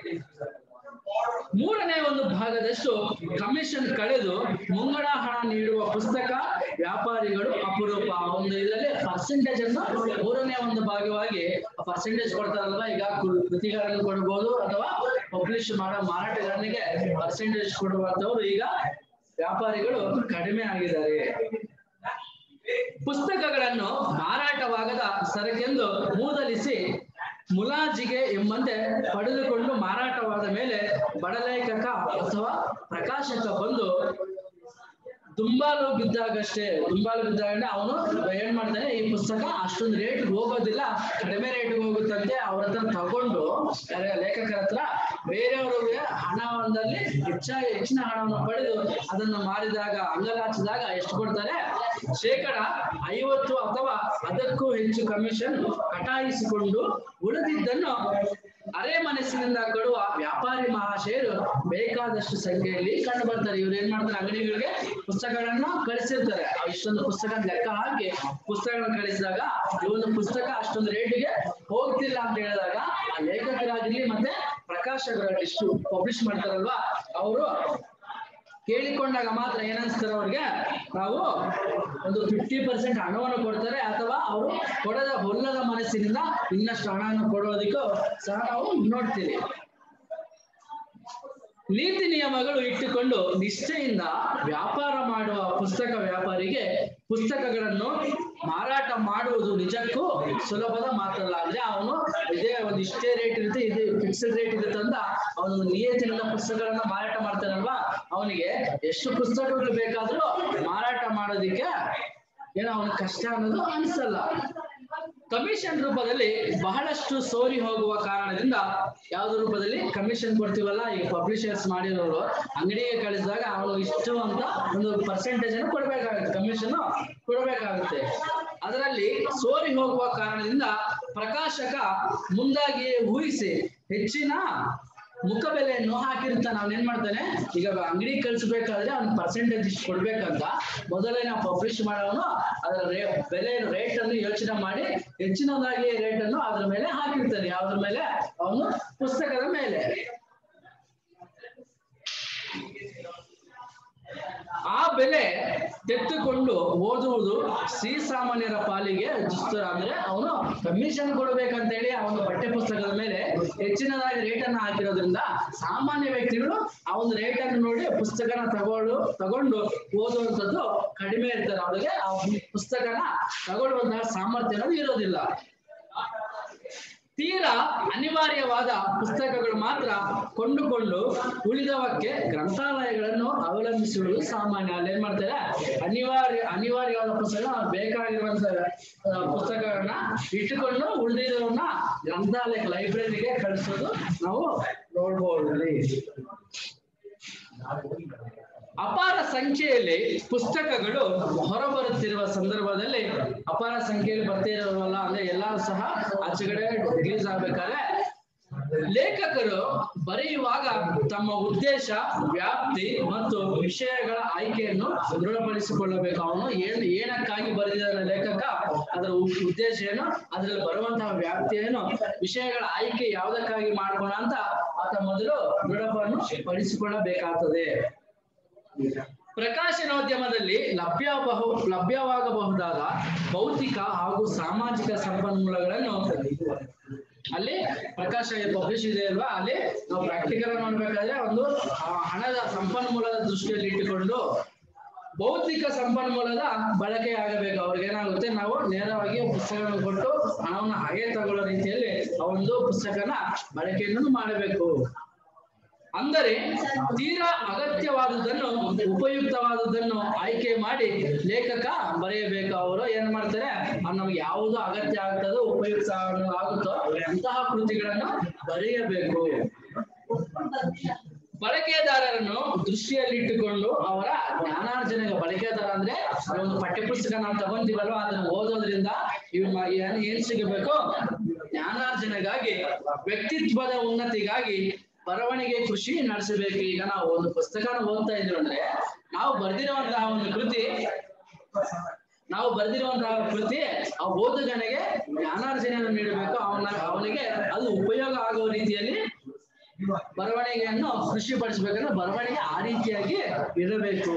ಮೂರನೇ ಒಂದು ಭಾಗದಷ್ಟು ಕಮಿಷನ್ ಕಳೆದು ಮುಂಗಡ ಹಣ ನೀಡುವ ಪುಸ್ತಕ ವ್ಯಾಪಾರಿಗಳು ಅಪರೂಪ ಒಂದು ಇದರಲ್ಲಿ ಪರ್ಸೆಂಟೇಜ್ ಅನ್ನು ಮೂರನೇ ಒಂದು ಭಾಗವಾಗಿ ಪರ್ಸೆಂಟೇಜ್ ಕೊಡ್ತಾರಲ್ವಾ ಈಗ ಕೃ- ಕೃತಿಗಳನ್ನು ಕೊಡ್ಬೋದು ಅಥವಾ ಪಬ್ಲಿಷ್ ಮಾಡೋ ಮಾರಾಟಗಾರನಿಗೆ ಪರ್ಸೆಂಟೇಜ್ ಕೊಡುವಂತವ್ರು ಈಗ ವ್ಯಾಪಾರಿಗಳು ಕಡಿಮೆ ಆಗಿದ್ದಾರೆ ಪುಸ್ತಕಗಳನ್ನು ಮಾರಾಟವಾಗದ ಸರಕೆಂದು ಮೂದಲಿಸಿ ಮುಲಾಜಿಗೆ ಎಂಬಂತೆ ಪಡೆದುಕೊಂಡು ಮಾರಾಟವಾದ ಮೇಲೆ ಬಡಲೇಖಕ ಅಥವಾ ಪ್ರಕಾಶಕ ಬಂದು ದುಂಬಾಲು ಬಿದ್ದಾಗಷ್ಟೇ ದುಂಬಾಲು ಬಿದ್ದಾಗ ಅವನು ಏನ್ ಮಾಡ್ತಾನೆ ಈ ಪುಸ್ತಕ ಅಷ್ಟೊಂದು ರೇಟ್ ಹೋಗೋದಿಲ್ಲ ಕಡಿಮೆ ರೇಟ್ ಹೋಗುತ್ತಂತೆ ಅವ್ರ ಹತ್ರ ತಗೊಂಡು ಯಾರ ಲೇಖಕರ ಹತ್ರ ಬೇರೆಯವರಿಗೆ ಹಣದಲ್ಲಿ ಹೆಚ್ಚಾಗಿ ಹೆಚ್ಚಿನ ಹಣವನ್ನು ಪಡೆದು ಅದನ್ನ ಮಾರಿದಾಗ ಅಂಗಲಾಚಿದಾಗ ಎಷ್ಟು ಕೊಡ್ತಾರೆ ಶೇಕಡ ಐವತ್ತು ಅಥವಾ ಅದಕ್ಕೂ ಹೆಚ್ಚು ಕಮಿಷನ್ ಕಟಾಯಿಸಿಕೊಂಡು ಉಳಿದಿದ್ದನ್ನು ಅರೆ ಮನಸ್ಸಿನಿಂದ ಕೊಡುವ ವ್ಯಾಪಾರಿ ಮಹಾಶಯರು ಬೇಕಾದಷ್ಟು ಸಂಖ್ಯೆಯಲ್ಲಿ ಕಂಡು ಬರ್ತಾರೆ ಇವ್ರು ಏನ್ ಮಾಡ್ತಾರೆ ಅಂಗಡಿಗಳಿಗೆ ಪುಸ್ತಕಗಳನ್ನ ಕಳಿಸಿರ್ತಾರೆ ಆ ಇಷ್ಟೊಂದು ಪುಸ್ತಕ ಲೆಕ್ಕ ಹಾಕಿ ಪುಸ್ತಕಗಳನ್ನ ಕಳಿಸಿದಾಗ ಈ ಒಂದು ಪುಸ್ತಕ ಅಷ್ಟೊಂದು ರೇಟಿಗೆ ಹೋಗ್ತಿಲ್ಲ ಅಂತ ಹೇಳಿದಾಗ ಆ ಲೇಖಕರಾಗಿರ್ಲಿ ಮತ್ತೆ ಪ್ರಕಾಶಕರಾಗಲಿ ಇಷ್ಟು ಪಬ್ಲಿಷ್ ಮಾಡ್ತಾರಲ್ವಾ ಅವರು ಕೇಳಿಕೊಂಡಾಗ ಮಾತ್ರ ಏನನ್ಸ್ತಾರೆ ಅವ್ರಿಗೆ ನಾವು ಒಂದು ಫಿಫ್ಟಿ ಪರ್ಸೆಂಟ್ ಹಣವನ್ನು ಕೊಡ್ತಾರೆ ಅಥವಾ ಅವರು ಕೊಡದ ಹೊಲ್ಲದ ಮನಸ್ಸಿನಿಂದ ಇನ್ನಷ್ಟು ಹಣವನ್ನು ಕೊಡೋದಕ್ಕೂ ಸಹ ನಾವು ನೋಡ್ತೀವಿ ನೀತಿ ನಿಯಮಗಳು ಇಟ್ಟುಕೊಂಡು ನಿಷ್ಠೆಯಿಂದ ವ್ಯಾಪಾರ ಮಾಡುವ ಪುಸ್ತಕ ವ್ಯಾಪಾರಿಗೆ ಪುಸ್ತಕಗಳನ್ನು ಮಾರಾಟ ಮಾಡುವುದು ನಿಜಕ್ಕೂ ಸುಲಭದ ಮಾತಲ್ಲ ಅಂದ್ರೆ ಅವನು ಇದೇ ಒಂದು ಇಷ್ಟೇ ರೇಟ್ ಇರುತ್ತೆ ಇದು ಫಿಕ್ಸ್ಡ್ ರೇಟ್ ಇರುತ್ತೆ ಅಂತ ಅವನು ನಿಯತಿನಿಂದ ಪುಸ್ತಕಗಳನ್ನ ಮಾರಾಟ ಮಾಡ್ತಾನಲ್ವಾ ಅವನಿಗೆ ಎಷ್ಟು ಪುಸ್ತಕಗಳು ಬೇಕಾದ್ರೂ ಮಾರಾಟ ಮಾಡೋದಿಕ್ಕೆ ಏನೋ ಅವನ ಕಷ್ಟ ಅನ್ನೋದು ಅನ್ಸಲ್ಲ ಕಮಿಷನ್ ರೂಪದಲ್ಲಿ ಬಹಳಷ್ಟು ಸೋರಿ ಹೋಗುವ ಕಾರಣದಿಂದ ಯಾವ್ದು ರೂಪದಲ್ಲಿ ಕಮಿಷನ್ ಕೊಡ್ತೀವಲ್ಲ ಈಗ ಪಬ್ಲಿಷರ್ಸ್ ಮಾಡಿರೋರು ಅಂಗಡಿಗೆ ಕಳಿಸಿದಾಗ ಅವನು ಇಷ್ಟು ಅಂತ ಒಂದು ಪರ್ಸೆಂಟೇಜ್ ಅನ್ನು ಕೊಡ್ಬೇಕಾಗುತ್ತೆ ಕಮಿಷನ್ ಕೊಡ್ಬೇಕಾಗುತ್ತೆ ಅದರಲ್ಲಿ ಸೋರಿ ಹೋಗುವ ಕಾರಣದಿಂದ ಪ್ರಕಾಶಕ ಮುಂದಾಗಿಯೇ ಊಹಿಸಿ ಹೆಚ್ಚಿನ ಮುಖಬೆಲೆಯನ್ನು ಹಾಕಿರ್ತಾನೆ ಅವನ್ ಏನ್ ಮಾಡ್ತಾನೆ ಈಗ ಅಂಗಡಿ ಕಳಿಸ್ಬೇಕಾದ್ರೆ ಅವ್ನ ಪರ್ಸೆಂಟೇಜ್ ಇಷ್ಟು ಕೊಡ್ಬೇಕಂತ ಮೊದಲೇ ನಾವು ಪಬ್ಲಿಷ್ ಮಾಡೋನು ಅದರ ರೇ ಬೆಲೆ ರೇಟ್ ಅನ್ನು ಯೋಚನೆ ಮಾಡಿ ಹೆಚ್ಚಿನದಾಗಿ ರೇಟ್ ಅನ್ನು ಅದ್ರ ಮೇಲೆ ಹಾಕಿರ್ತಾನೆ ಯಾವ್ದ್ರ ಮೇಲೆ ಅವನು ಪುಸ್ತಕದ ಮೇಲೆ ಆ ಬೆಲೆ ತೆತ್ತುಕೊಂಡು ಓದುವುದು ಶ್ರೀಸಾಮಾನ್ಯರ ಪಾಲಿಗೆ ದುಸ್ತರ ಅಂದ್ರೆ ಅವನು ಕಮಿಷನ್ ಕೊಡಬೇಕಂತ ಹೇಳಿ ಅವನು ಪಠ್ಯ ಪುಸ್ತಕದ ಮೇಲೆ ಹೆಚ್ಚಿನದಾಗಿ ರೇಟ್ ಅನ್ನು ಹಾಕಿರೋದ್ರಿಂದ ಸಾಮಾನ್ಯ ವ್ಯಕ್ತಿಗಳು ಆ ಒಂದು ರೇಟ್ ಅನ್ನು ನೋಡಿ ಪುಸ್ತಕನ ತಗೊಂಡು ತಗೊಂಡು ಓದುವಂಥದ್ದು ಕಡಿಮೆ ಇರ್ತಾರೆ ಅವರಿಗೆ ಆ ಪುಸ್ತಕನ ತಗೊಳ್ಳುವಂತಹ ಸಾಮರ್ಥ್ಯ ಅನ್ನೋದು ಇರೋದಿಲ್ಲ ತೀರಾ ಅನಿವಾರ್ಯವಾದ ಪುಸ್ತಕಗಳು ಮಾತ್ರ ಕೊಂಡುಕೊಂಡು ಉಳಿದವಕ್ಕೆ ಗ್ರಂಥಾಲಯಗಳನ್ನು ಅವಲಂಬಿಸುವುದು ಸಾಮಾನ್ಯ ಅಲ್ಲಿ ಏನ್ ಮಾಡ್ತಾರೆ ಅನಿವಾರ್ಯ ಅನಿವಾರ್ಯವಾದ ಪುಸ್ತಕ ಬೇಕಾಗಿರುವಂತ ಆ, ಪುಸ್ತಕಗಳನ್ನ ಇಟ್ಟುಕೊಂಡು ಉಳಿದಿರೋನ್ನ ಗ್ರಂಥಾಲಯಕ್ಕೆ ಲೈಬ್ರರಿಗೆ ಕಳಿಸೋದು ನಾವು ನೋಡ್ಬೋದು ಇಲ್ಲಿ. ಅಪಾರ ಸಂಖ್ಯೆಯಲ್ಲಿ ಪುಸ್ತಕಗಳು ಹೊರಬರುತ್ತಿರುವ ಸಂದರ್ಭದಲ್ಲಿ ಅಪಾರ ಸಂಖ್ಯೆಯಲ್ಲಿ ಬರ್ತಿರೋವಲ್ಲ ಅಂದ್ರೆ ಎಲ್ಲರೂ ಸಹ ಆಚೆಗಡೆ ರಿಲೀಸ್ ಆಗ್ಬೇಕಾದ್ರೆ ಲೇಖಕರು ಬರೆಯುವಾಗ ತಮ್ಮ ಉದ್ದೇಶ ವ್ಯಾಪ್ತಿ ಮತ್ತು ವಿಷಯಗಳ ಆಯ್ಕೆಯನ್ನು ದೃಢಪಡಿಸಿಕೊಳ್ಳಬೇಕು ಅವನು ಏನು ಏನಕ್ಕಾಗಿ ಬರೆದಿದ್ದಾನೆ ಲೇಖಕ ಅದರ ಉ- ಉದ್ದೇಶ ಏನು ಅದರಲ್ಲಿ ಬರುವಂತಹ ವ್ಯಾಪ್ತಿ ಏನು ವಿಷಯಗಳ ಆಯ್ಕೆ ಯಾವುದಕ್ಕಾಗಿ ಮಾಡ್ಕೋಣ ಅಂತ ಆತ ಮೊದಲು ದೃಢಪನ್ನು ಪಡಿಸಿಕೊಳ್ಳಬೇಕಾಗ್ತದೆ ಪ್ರಕಾಶನೋದ್ಯಮದಲ್ಲಿ ಲಭ್ಯಬಹು ಲಭ್ಯವಾಗಬಹುದಾದ ಭೌತಿಕ ಹಾಗೂ ಸಾಮಾಜಿಕ ಸಂಪನ್ಮೂಲಗಳನ್ನು ಅಲ್ಲಿ ಪ್ರಕಾಶ ಪಬ್ಲಿಷ್ ಇದೆ ಅಲ್ವಾ ಅಲ್ಲಿ ನಾವು ಪ್ರಾಕ್ಟಿಕಲ್ ನೋಡ್ಬೇಕಾದ್ರೆ ಒಂದು ಆ ಹಣದ ಸಂಪನ್ಮೂಲದ ದೃಷ್ಟಿಯಲ್ಲಿ ಇಟ್ಟುಕೊಂಡು ಭೌತಿಕ ಸಂಪನ್ಮೂಲದ ಬಳಕೆ ಆಗಬೇಕು ಅವ್ರಿಗೆ ಏನಾಗುತ್ತೆ ನಾವು ನೇರವಾಗಿ ಪುಸ್ತಕಗಳನ್ನು ಕೊಟ್ಟು ಹಣವನ್ನು ಹಾಗೆ ತಗೊಳ್ಳೋ ರೀತಿಯಲ್ಲಿ ಆ ಒಂದು ಪುಸ್ತಕನ ಬಳಕೆಯನ್ನು ಮಾಡಬೇಕು ಅಂದರೆ ತೀರಾ ಅಗತ್ಯವಾದುದನ್ನು ಉಪಯುಕ್ತವಾದುದನ್ನು ಆಯ್ಕೆ ಮಾಡಿ ಲೇಖಕ ಬರೆಯಬೇಕು ಅವರು ಏನ್ ಮಾಡ್ತಾರೆ ಆ ನಮ್ಗೆ ಯಾವುದು ಅಗತ್ಯ ಆಗ್ತದೋ ಉಪಯುಕ್ತ ಆಗುತ್ತೋ ಅಂತಹ ಕೃತಿಗಳನ್ನು ಬರೆಯಬೇಕು ಬಳಕೆದಾರರನ್ನು ದೃಷ್ಟಿಯಲ್ಲಿಟ್ಟುಕೊಂಡು ಅವರ ಜ್ಞಾನಾರ್ಜನೆಗೆ ಬಳಕೆದಾರ ಅಂದ್ರೆ ಈ ಒಂದು ಪಠ್ಯಪುಸ್ತಕ ನಾವು ತಗೊಂತೀವಲ್ವ ಅದನ್ನ ಓದೋದ್ರಿಂದ ಇವ್ ಮ- ಏನ್ ಏನ್ ಸಿಗಬೇಕು ಜ್ಞಾನಾರ್ಜನೆಗಾಗಿ ವ್ಯಕ್ತಿತ್ವದ ಉನ್ನತಿಗಾಗಿ ಬರವಣಿಗೆ ಕೃಷಿ ನಡೆಸಬೇಕು ಈಗ ನಾವು ಒಂದು ಪುಸ್ತಕನ ಓದ್ತಾ ಇದ್ವಿ ಅಂದ್ರೆ ನಾವು ಬರೆದಿರುವಂತಹ ಒಂದು ಕೃತಿ ನಾವು ಬರೆದಿರುವಂತಹ ಕೃತಿ ಆ ಓದುಗನಿಗೆ ಜ್ಞಾನಾರ್ಜನೆಯನ್ನು ನೀಡಬೇಕು ಅವನ ಅವನಿಗೆ ಅದು ಉಪಯೋಗ ಆಗುವ ರೀತಿಯಲ್ಲಿ ಬರವಣಿಗೆಯನ್ನು ಕೃಷಿ ಪಡಿಸಬೇಕಂದ್ರೆ ಬರವಣಿಗೆ ಆ ರೀತಿಯಾಗಿ ಇರಬೇಕು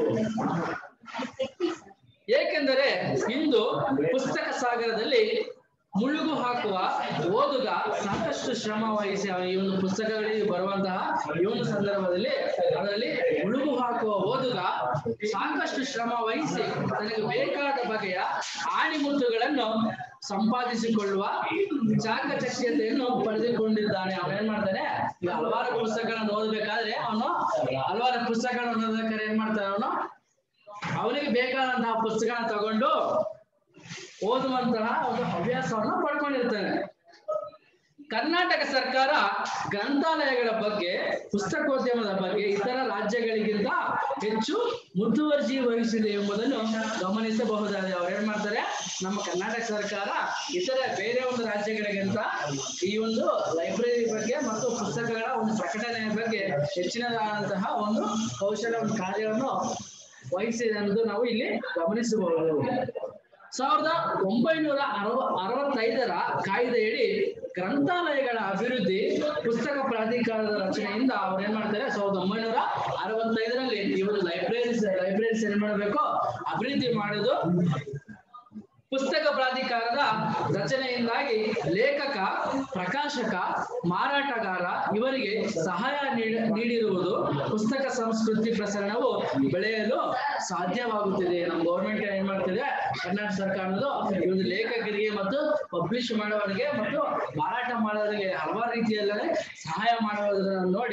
ಏಕೆಂದರೆ ಇಂದು ಪುಸ್ತಕ ಸಾಗರದಲ್ಲಿ ಮುಳುಗು ಹಾಕುವ ಓದುಗ ಸಾಕಷ್ಟು ಶ್ರಮ ವಹಿಸಿ ಆ ಈ ಒಂದು ಪುಸ್ತಕಗಳಿಗೆ ಬರುವಂತಹ ಈ ಒಂದು ಸಂದರ್ಭದಲ್ಲಿ ಅದರಲ್ಲಿ ಮುಳುಗು ಹಾಕುವ ಓದುಗ ಸಾಕಷ್ಟು ಶ್ರಮ ವಹಿಸಿ ತನಗೆ ಬೇಕಾದ ಬಗೆಯ ಆಣಿಮುತ್ತುಗಳನ್ನು ಸಂಪಾದಿಸಿಕೊಳ್ಳುವ ಚಾಕಚಕ್ಯತೆಯನ್ನು ಪಡೆದುಕೊಂಡಿದ್ದಾನೆ ಅವನು ಏನ್ ಮಾಡ್ತಾನೆ ಈಗ ಹಲವಾರು ಪುಸ್ತಕಗಳನ್ನು ಓದಬೇಕಾದ್ರೆ ಅವನು ಹಲವಾರು ಪುಸ್ತಕಗಳನ್ನು ಓದಬೇಕಾದ್ರೆ ಏನ್ ಮಾಡ್ತಾನೆ ಅವನು ಅವನಿಗೆ ಬೇಕಾದಂತಹ ಪುಸ್ತಕನ ತಗೊಂಡು ಓದುವಂತಹ ಒಂದು ಹವ್ಯಾಸವನ್ನು ಪಡ್ಕೊಂಡಿರ್ತಾನೆ ಕರ್ನಾಟಕ ಸರ್ಕಾರ ಗ್ರಂಥಾಲಯಗಳ ಬಗ್ಗೆ ಪುಸ್ತಕೋದ್ಯಮದ ಬಗ್ಗೆ ಇತರ ರಾಜ್ಯಗಳಿಗಿಂತ ಹೆಚ್ಚು ಮುತುವರ್ಜಿ ವಹಿಸಿದೆ ಎಂಬುದನ್ನು ಗಮನಿಸಬಹುದಾಗಿದೆ ಅವ್ರು ಏನ್ ಮಾಡ್ತಾರೆ ನಮ್ಮ ಕರ್ನಾಟಕ ಸರ್ಕಾರ ಇತರ ಬೇರೆ ಒಂದು ರಾಜ್ಯಗಳಿಗಿಂತ ಈ ಒಂದು ಲೈಬ್ರರಿ ಬಗ್ಗೆ ಮತ್ತು ಪುಸ್ತಕಗಳ ಒಂದು ಪ್ರಕಟಣೆಯ ಬಗ್ಗೆ ಹೆಚ್ಚಿನದಾದಂತಹ ಒಂದು ಕೌಶಲ ಒಂದು ಕಾರ್ಯವನ್ನು ವಹಿಸಿದೆ ಅನ್ನೋದು ನಾವು ಇಲ್ಲಿ ಗಮನಿಸಬಹುದು ಸಾವಿರದ ಒಂಬೈನೂರ ಅರವ ಅರವತ್ತೈದರ ಕಾಯ್ದೆಯಡಿ ಗ್ರಂಥಾಲಯಗಳ ಅಭಿವೃದ್ಧಿ ಪುಸ್ತಕ ಪ್ರಾಧಿಕಾರದ ರಚನೆಯಿಂದ ಅವ್ರು ಏನ್ ಮಾಡ್ತಾರೆ ಸಾವಿರದ ಒಂಬೈನೂರ ಅರವತ್ತೈದರಲ್ಲಿ ಇವರು ಲೈಬ್ರರೀಸ್ ಲೈಬ್ರರೀಸ್ ಏನ್ ಮಾಡಬೇಕು ಅಭಿವೃದ್ಧಿ ಮಾಡುದು ಪುಸ್ತಕ ಪ್ರಾಧಿಕಾರದ ರಚನೆಯಿಂದಾಗಿ ಲೇಖಕ ಪ್ರಕಾಶಕ ಮಾರಾಟಗಾರ ಇವರಿಗೆ ಸಹಾಯ ನೀಡ- ನೀಡಿರುವುದು ಪುಸ್ತಕ ಸಂಸ್ಕೃತಿ ಪ್ರಸರಣವು ಬೆಳೆಯಲು ಸಾಧ್ಯವಾಗುತ್ತಿದೆ ನಮ್ಮ ಗೌರ್ಮೆಂಟ್ ಏನ್ ಮಾಡ್ತಿದೆ ಕರ್ನಾಟಕ ಸರ್ಕಾರದ್ದು ಈ ಒಂದು ಲೇಖಕರಿಗೆ ಮತ್ತು ಪಬ್ಲಿಷ್ ಮಾಡೋರಿಗೆ ಮತ್ತು ಮಾರಾಟ ಮಾಡೋರಿಗೆ ಹಲವಾರು ರೀತಿಯಲ್ಲಿ ಸಹಾಯ ಮಾಡೋದನ್ನ ನೋಡಿ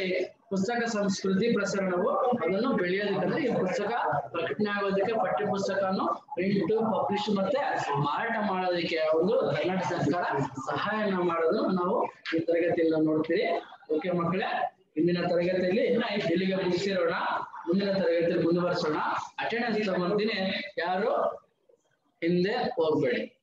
ಪುಸ್ತಕ ಸಂಸ್ಕೃತಿ ಪ್ರಸರಣವು ಅದನ್ನು ಬೆಳೆಯೋದಕ್ಕಂದ್ರೆ ಈ ಪುಸ್ತಕ ಪ್ರಕಟಣೆ ಆಗೋದಕ್ಕೆ ಪಠ್ಯ ಪುಸ್ತಕವನ್ನು ಪ್ರಿಂಟ್ ಪಬ್ಲಿಷ್ ಮತ್ತೆ ಮಾರಾಟ ಮಾಡೋದಕ್ಕೆ ಒಂದು ಕರ್ನಾಟಕ ಸರ್ಕಾರ ಸಹಾಯನ ಮಾಡೋದನ್ನು ನಾವು ಈ ತರಗತಿಯಲ್ಲಿ ನೋಡ್ತೀವಿ ಓಕೆ ಮಕ್ಕಳೇ ಇಂದಿನ ತರಗತಿಯಲ್ಲಿ ಇಲ್ಲಿಗೆ ಮುಗಿಸಿರೋಣ ಮುಂದಿನ ತರಗತಿಯಲ್ಲಿ ಮುಂದುವರಿಸೋಣ ಅಟೆಂಡೆನ್ಸ್ ತಗೊಂತೀನಿ ಯಾರು ಹಿಂದೆ ಹೋಗ್ಬೇಡಿ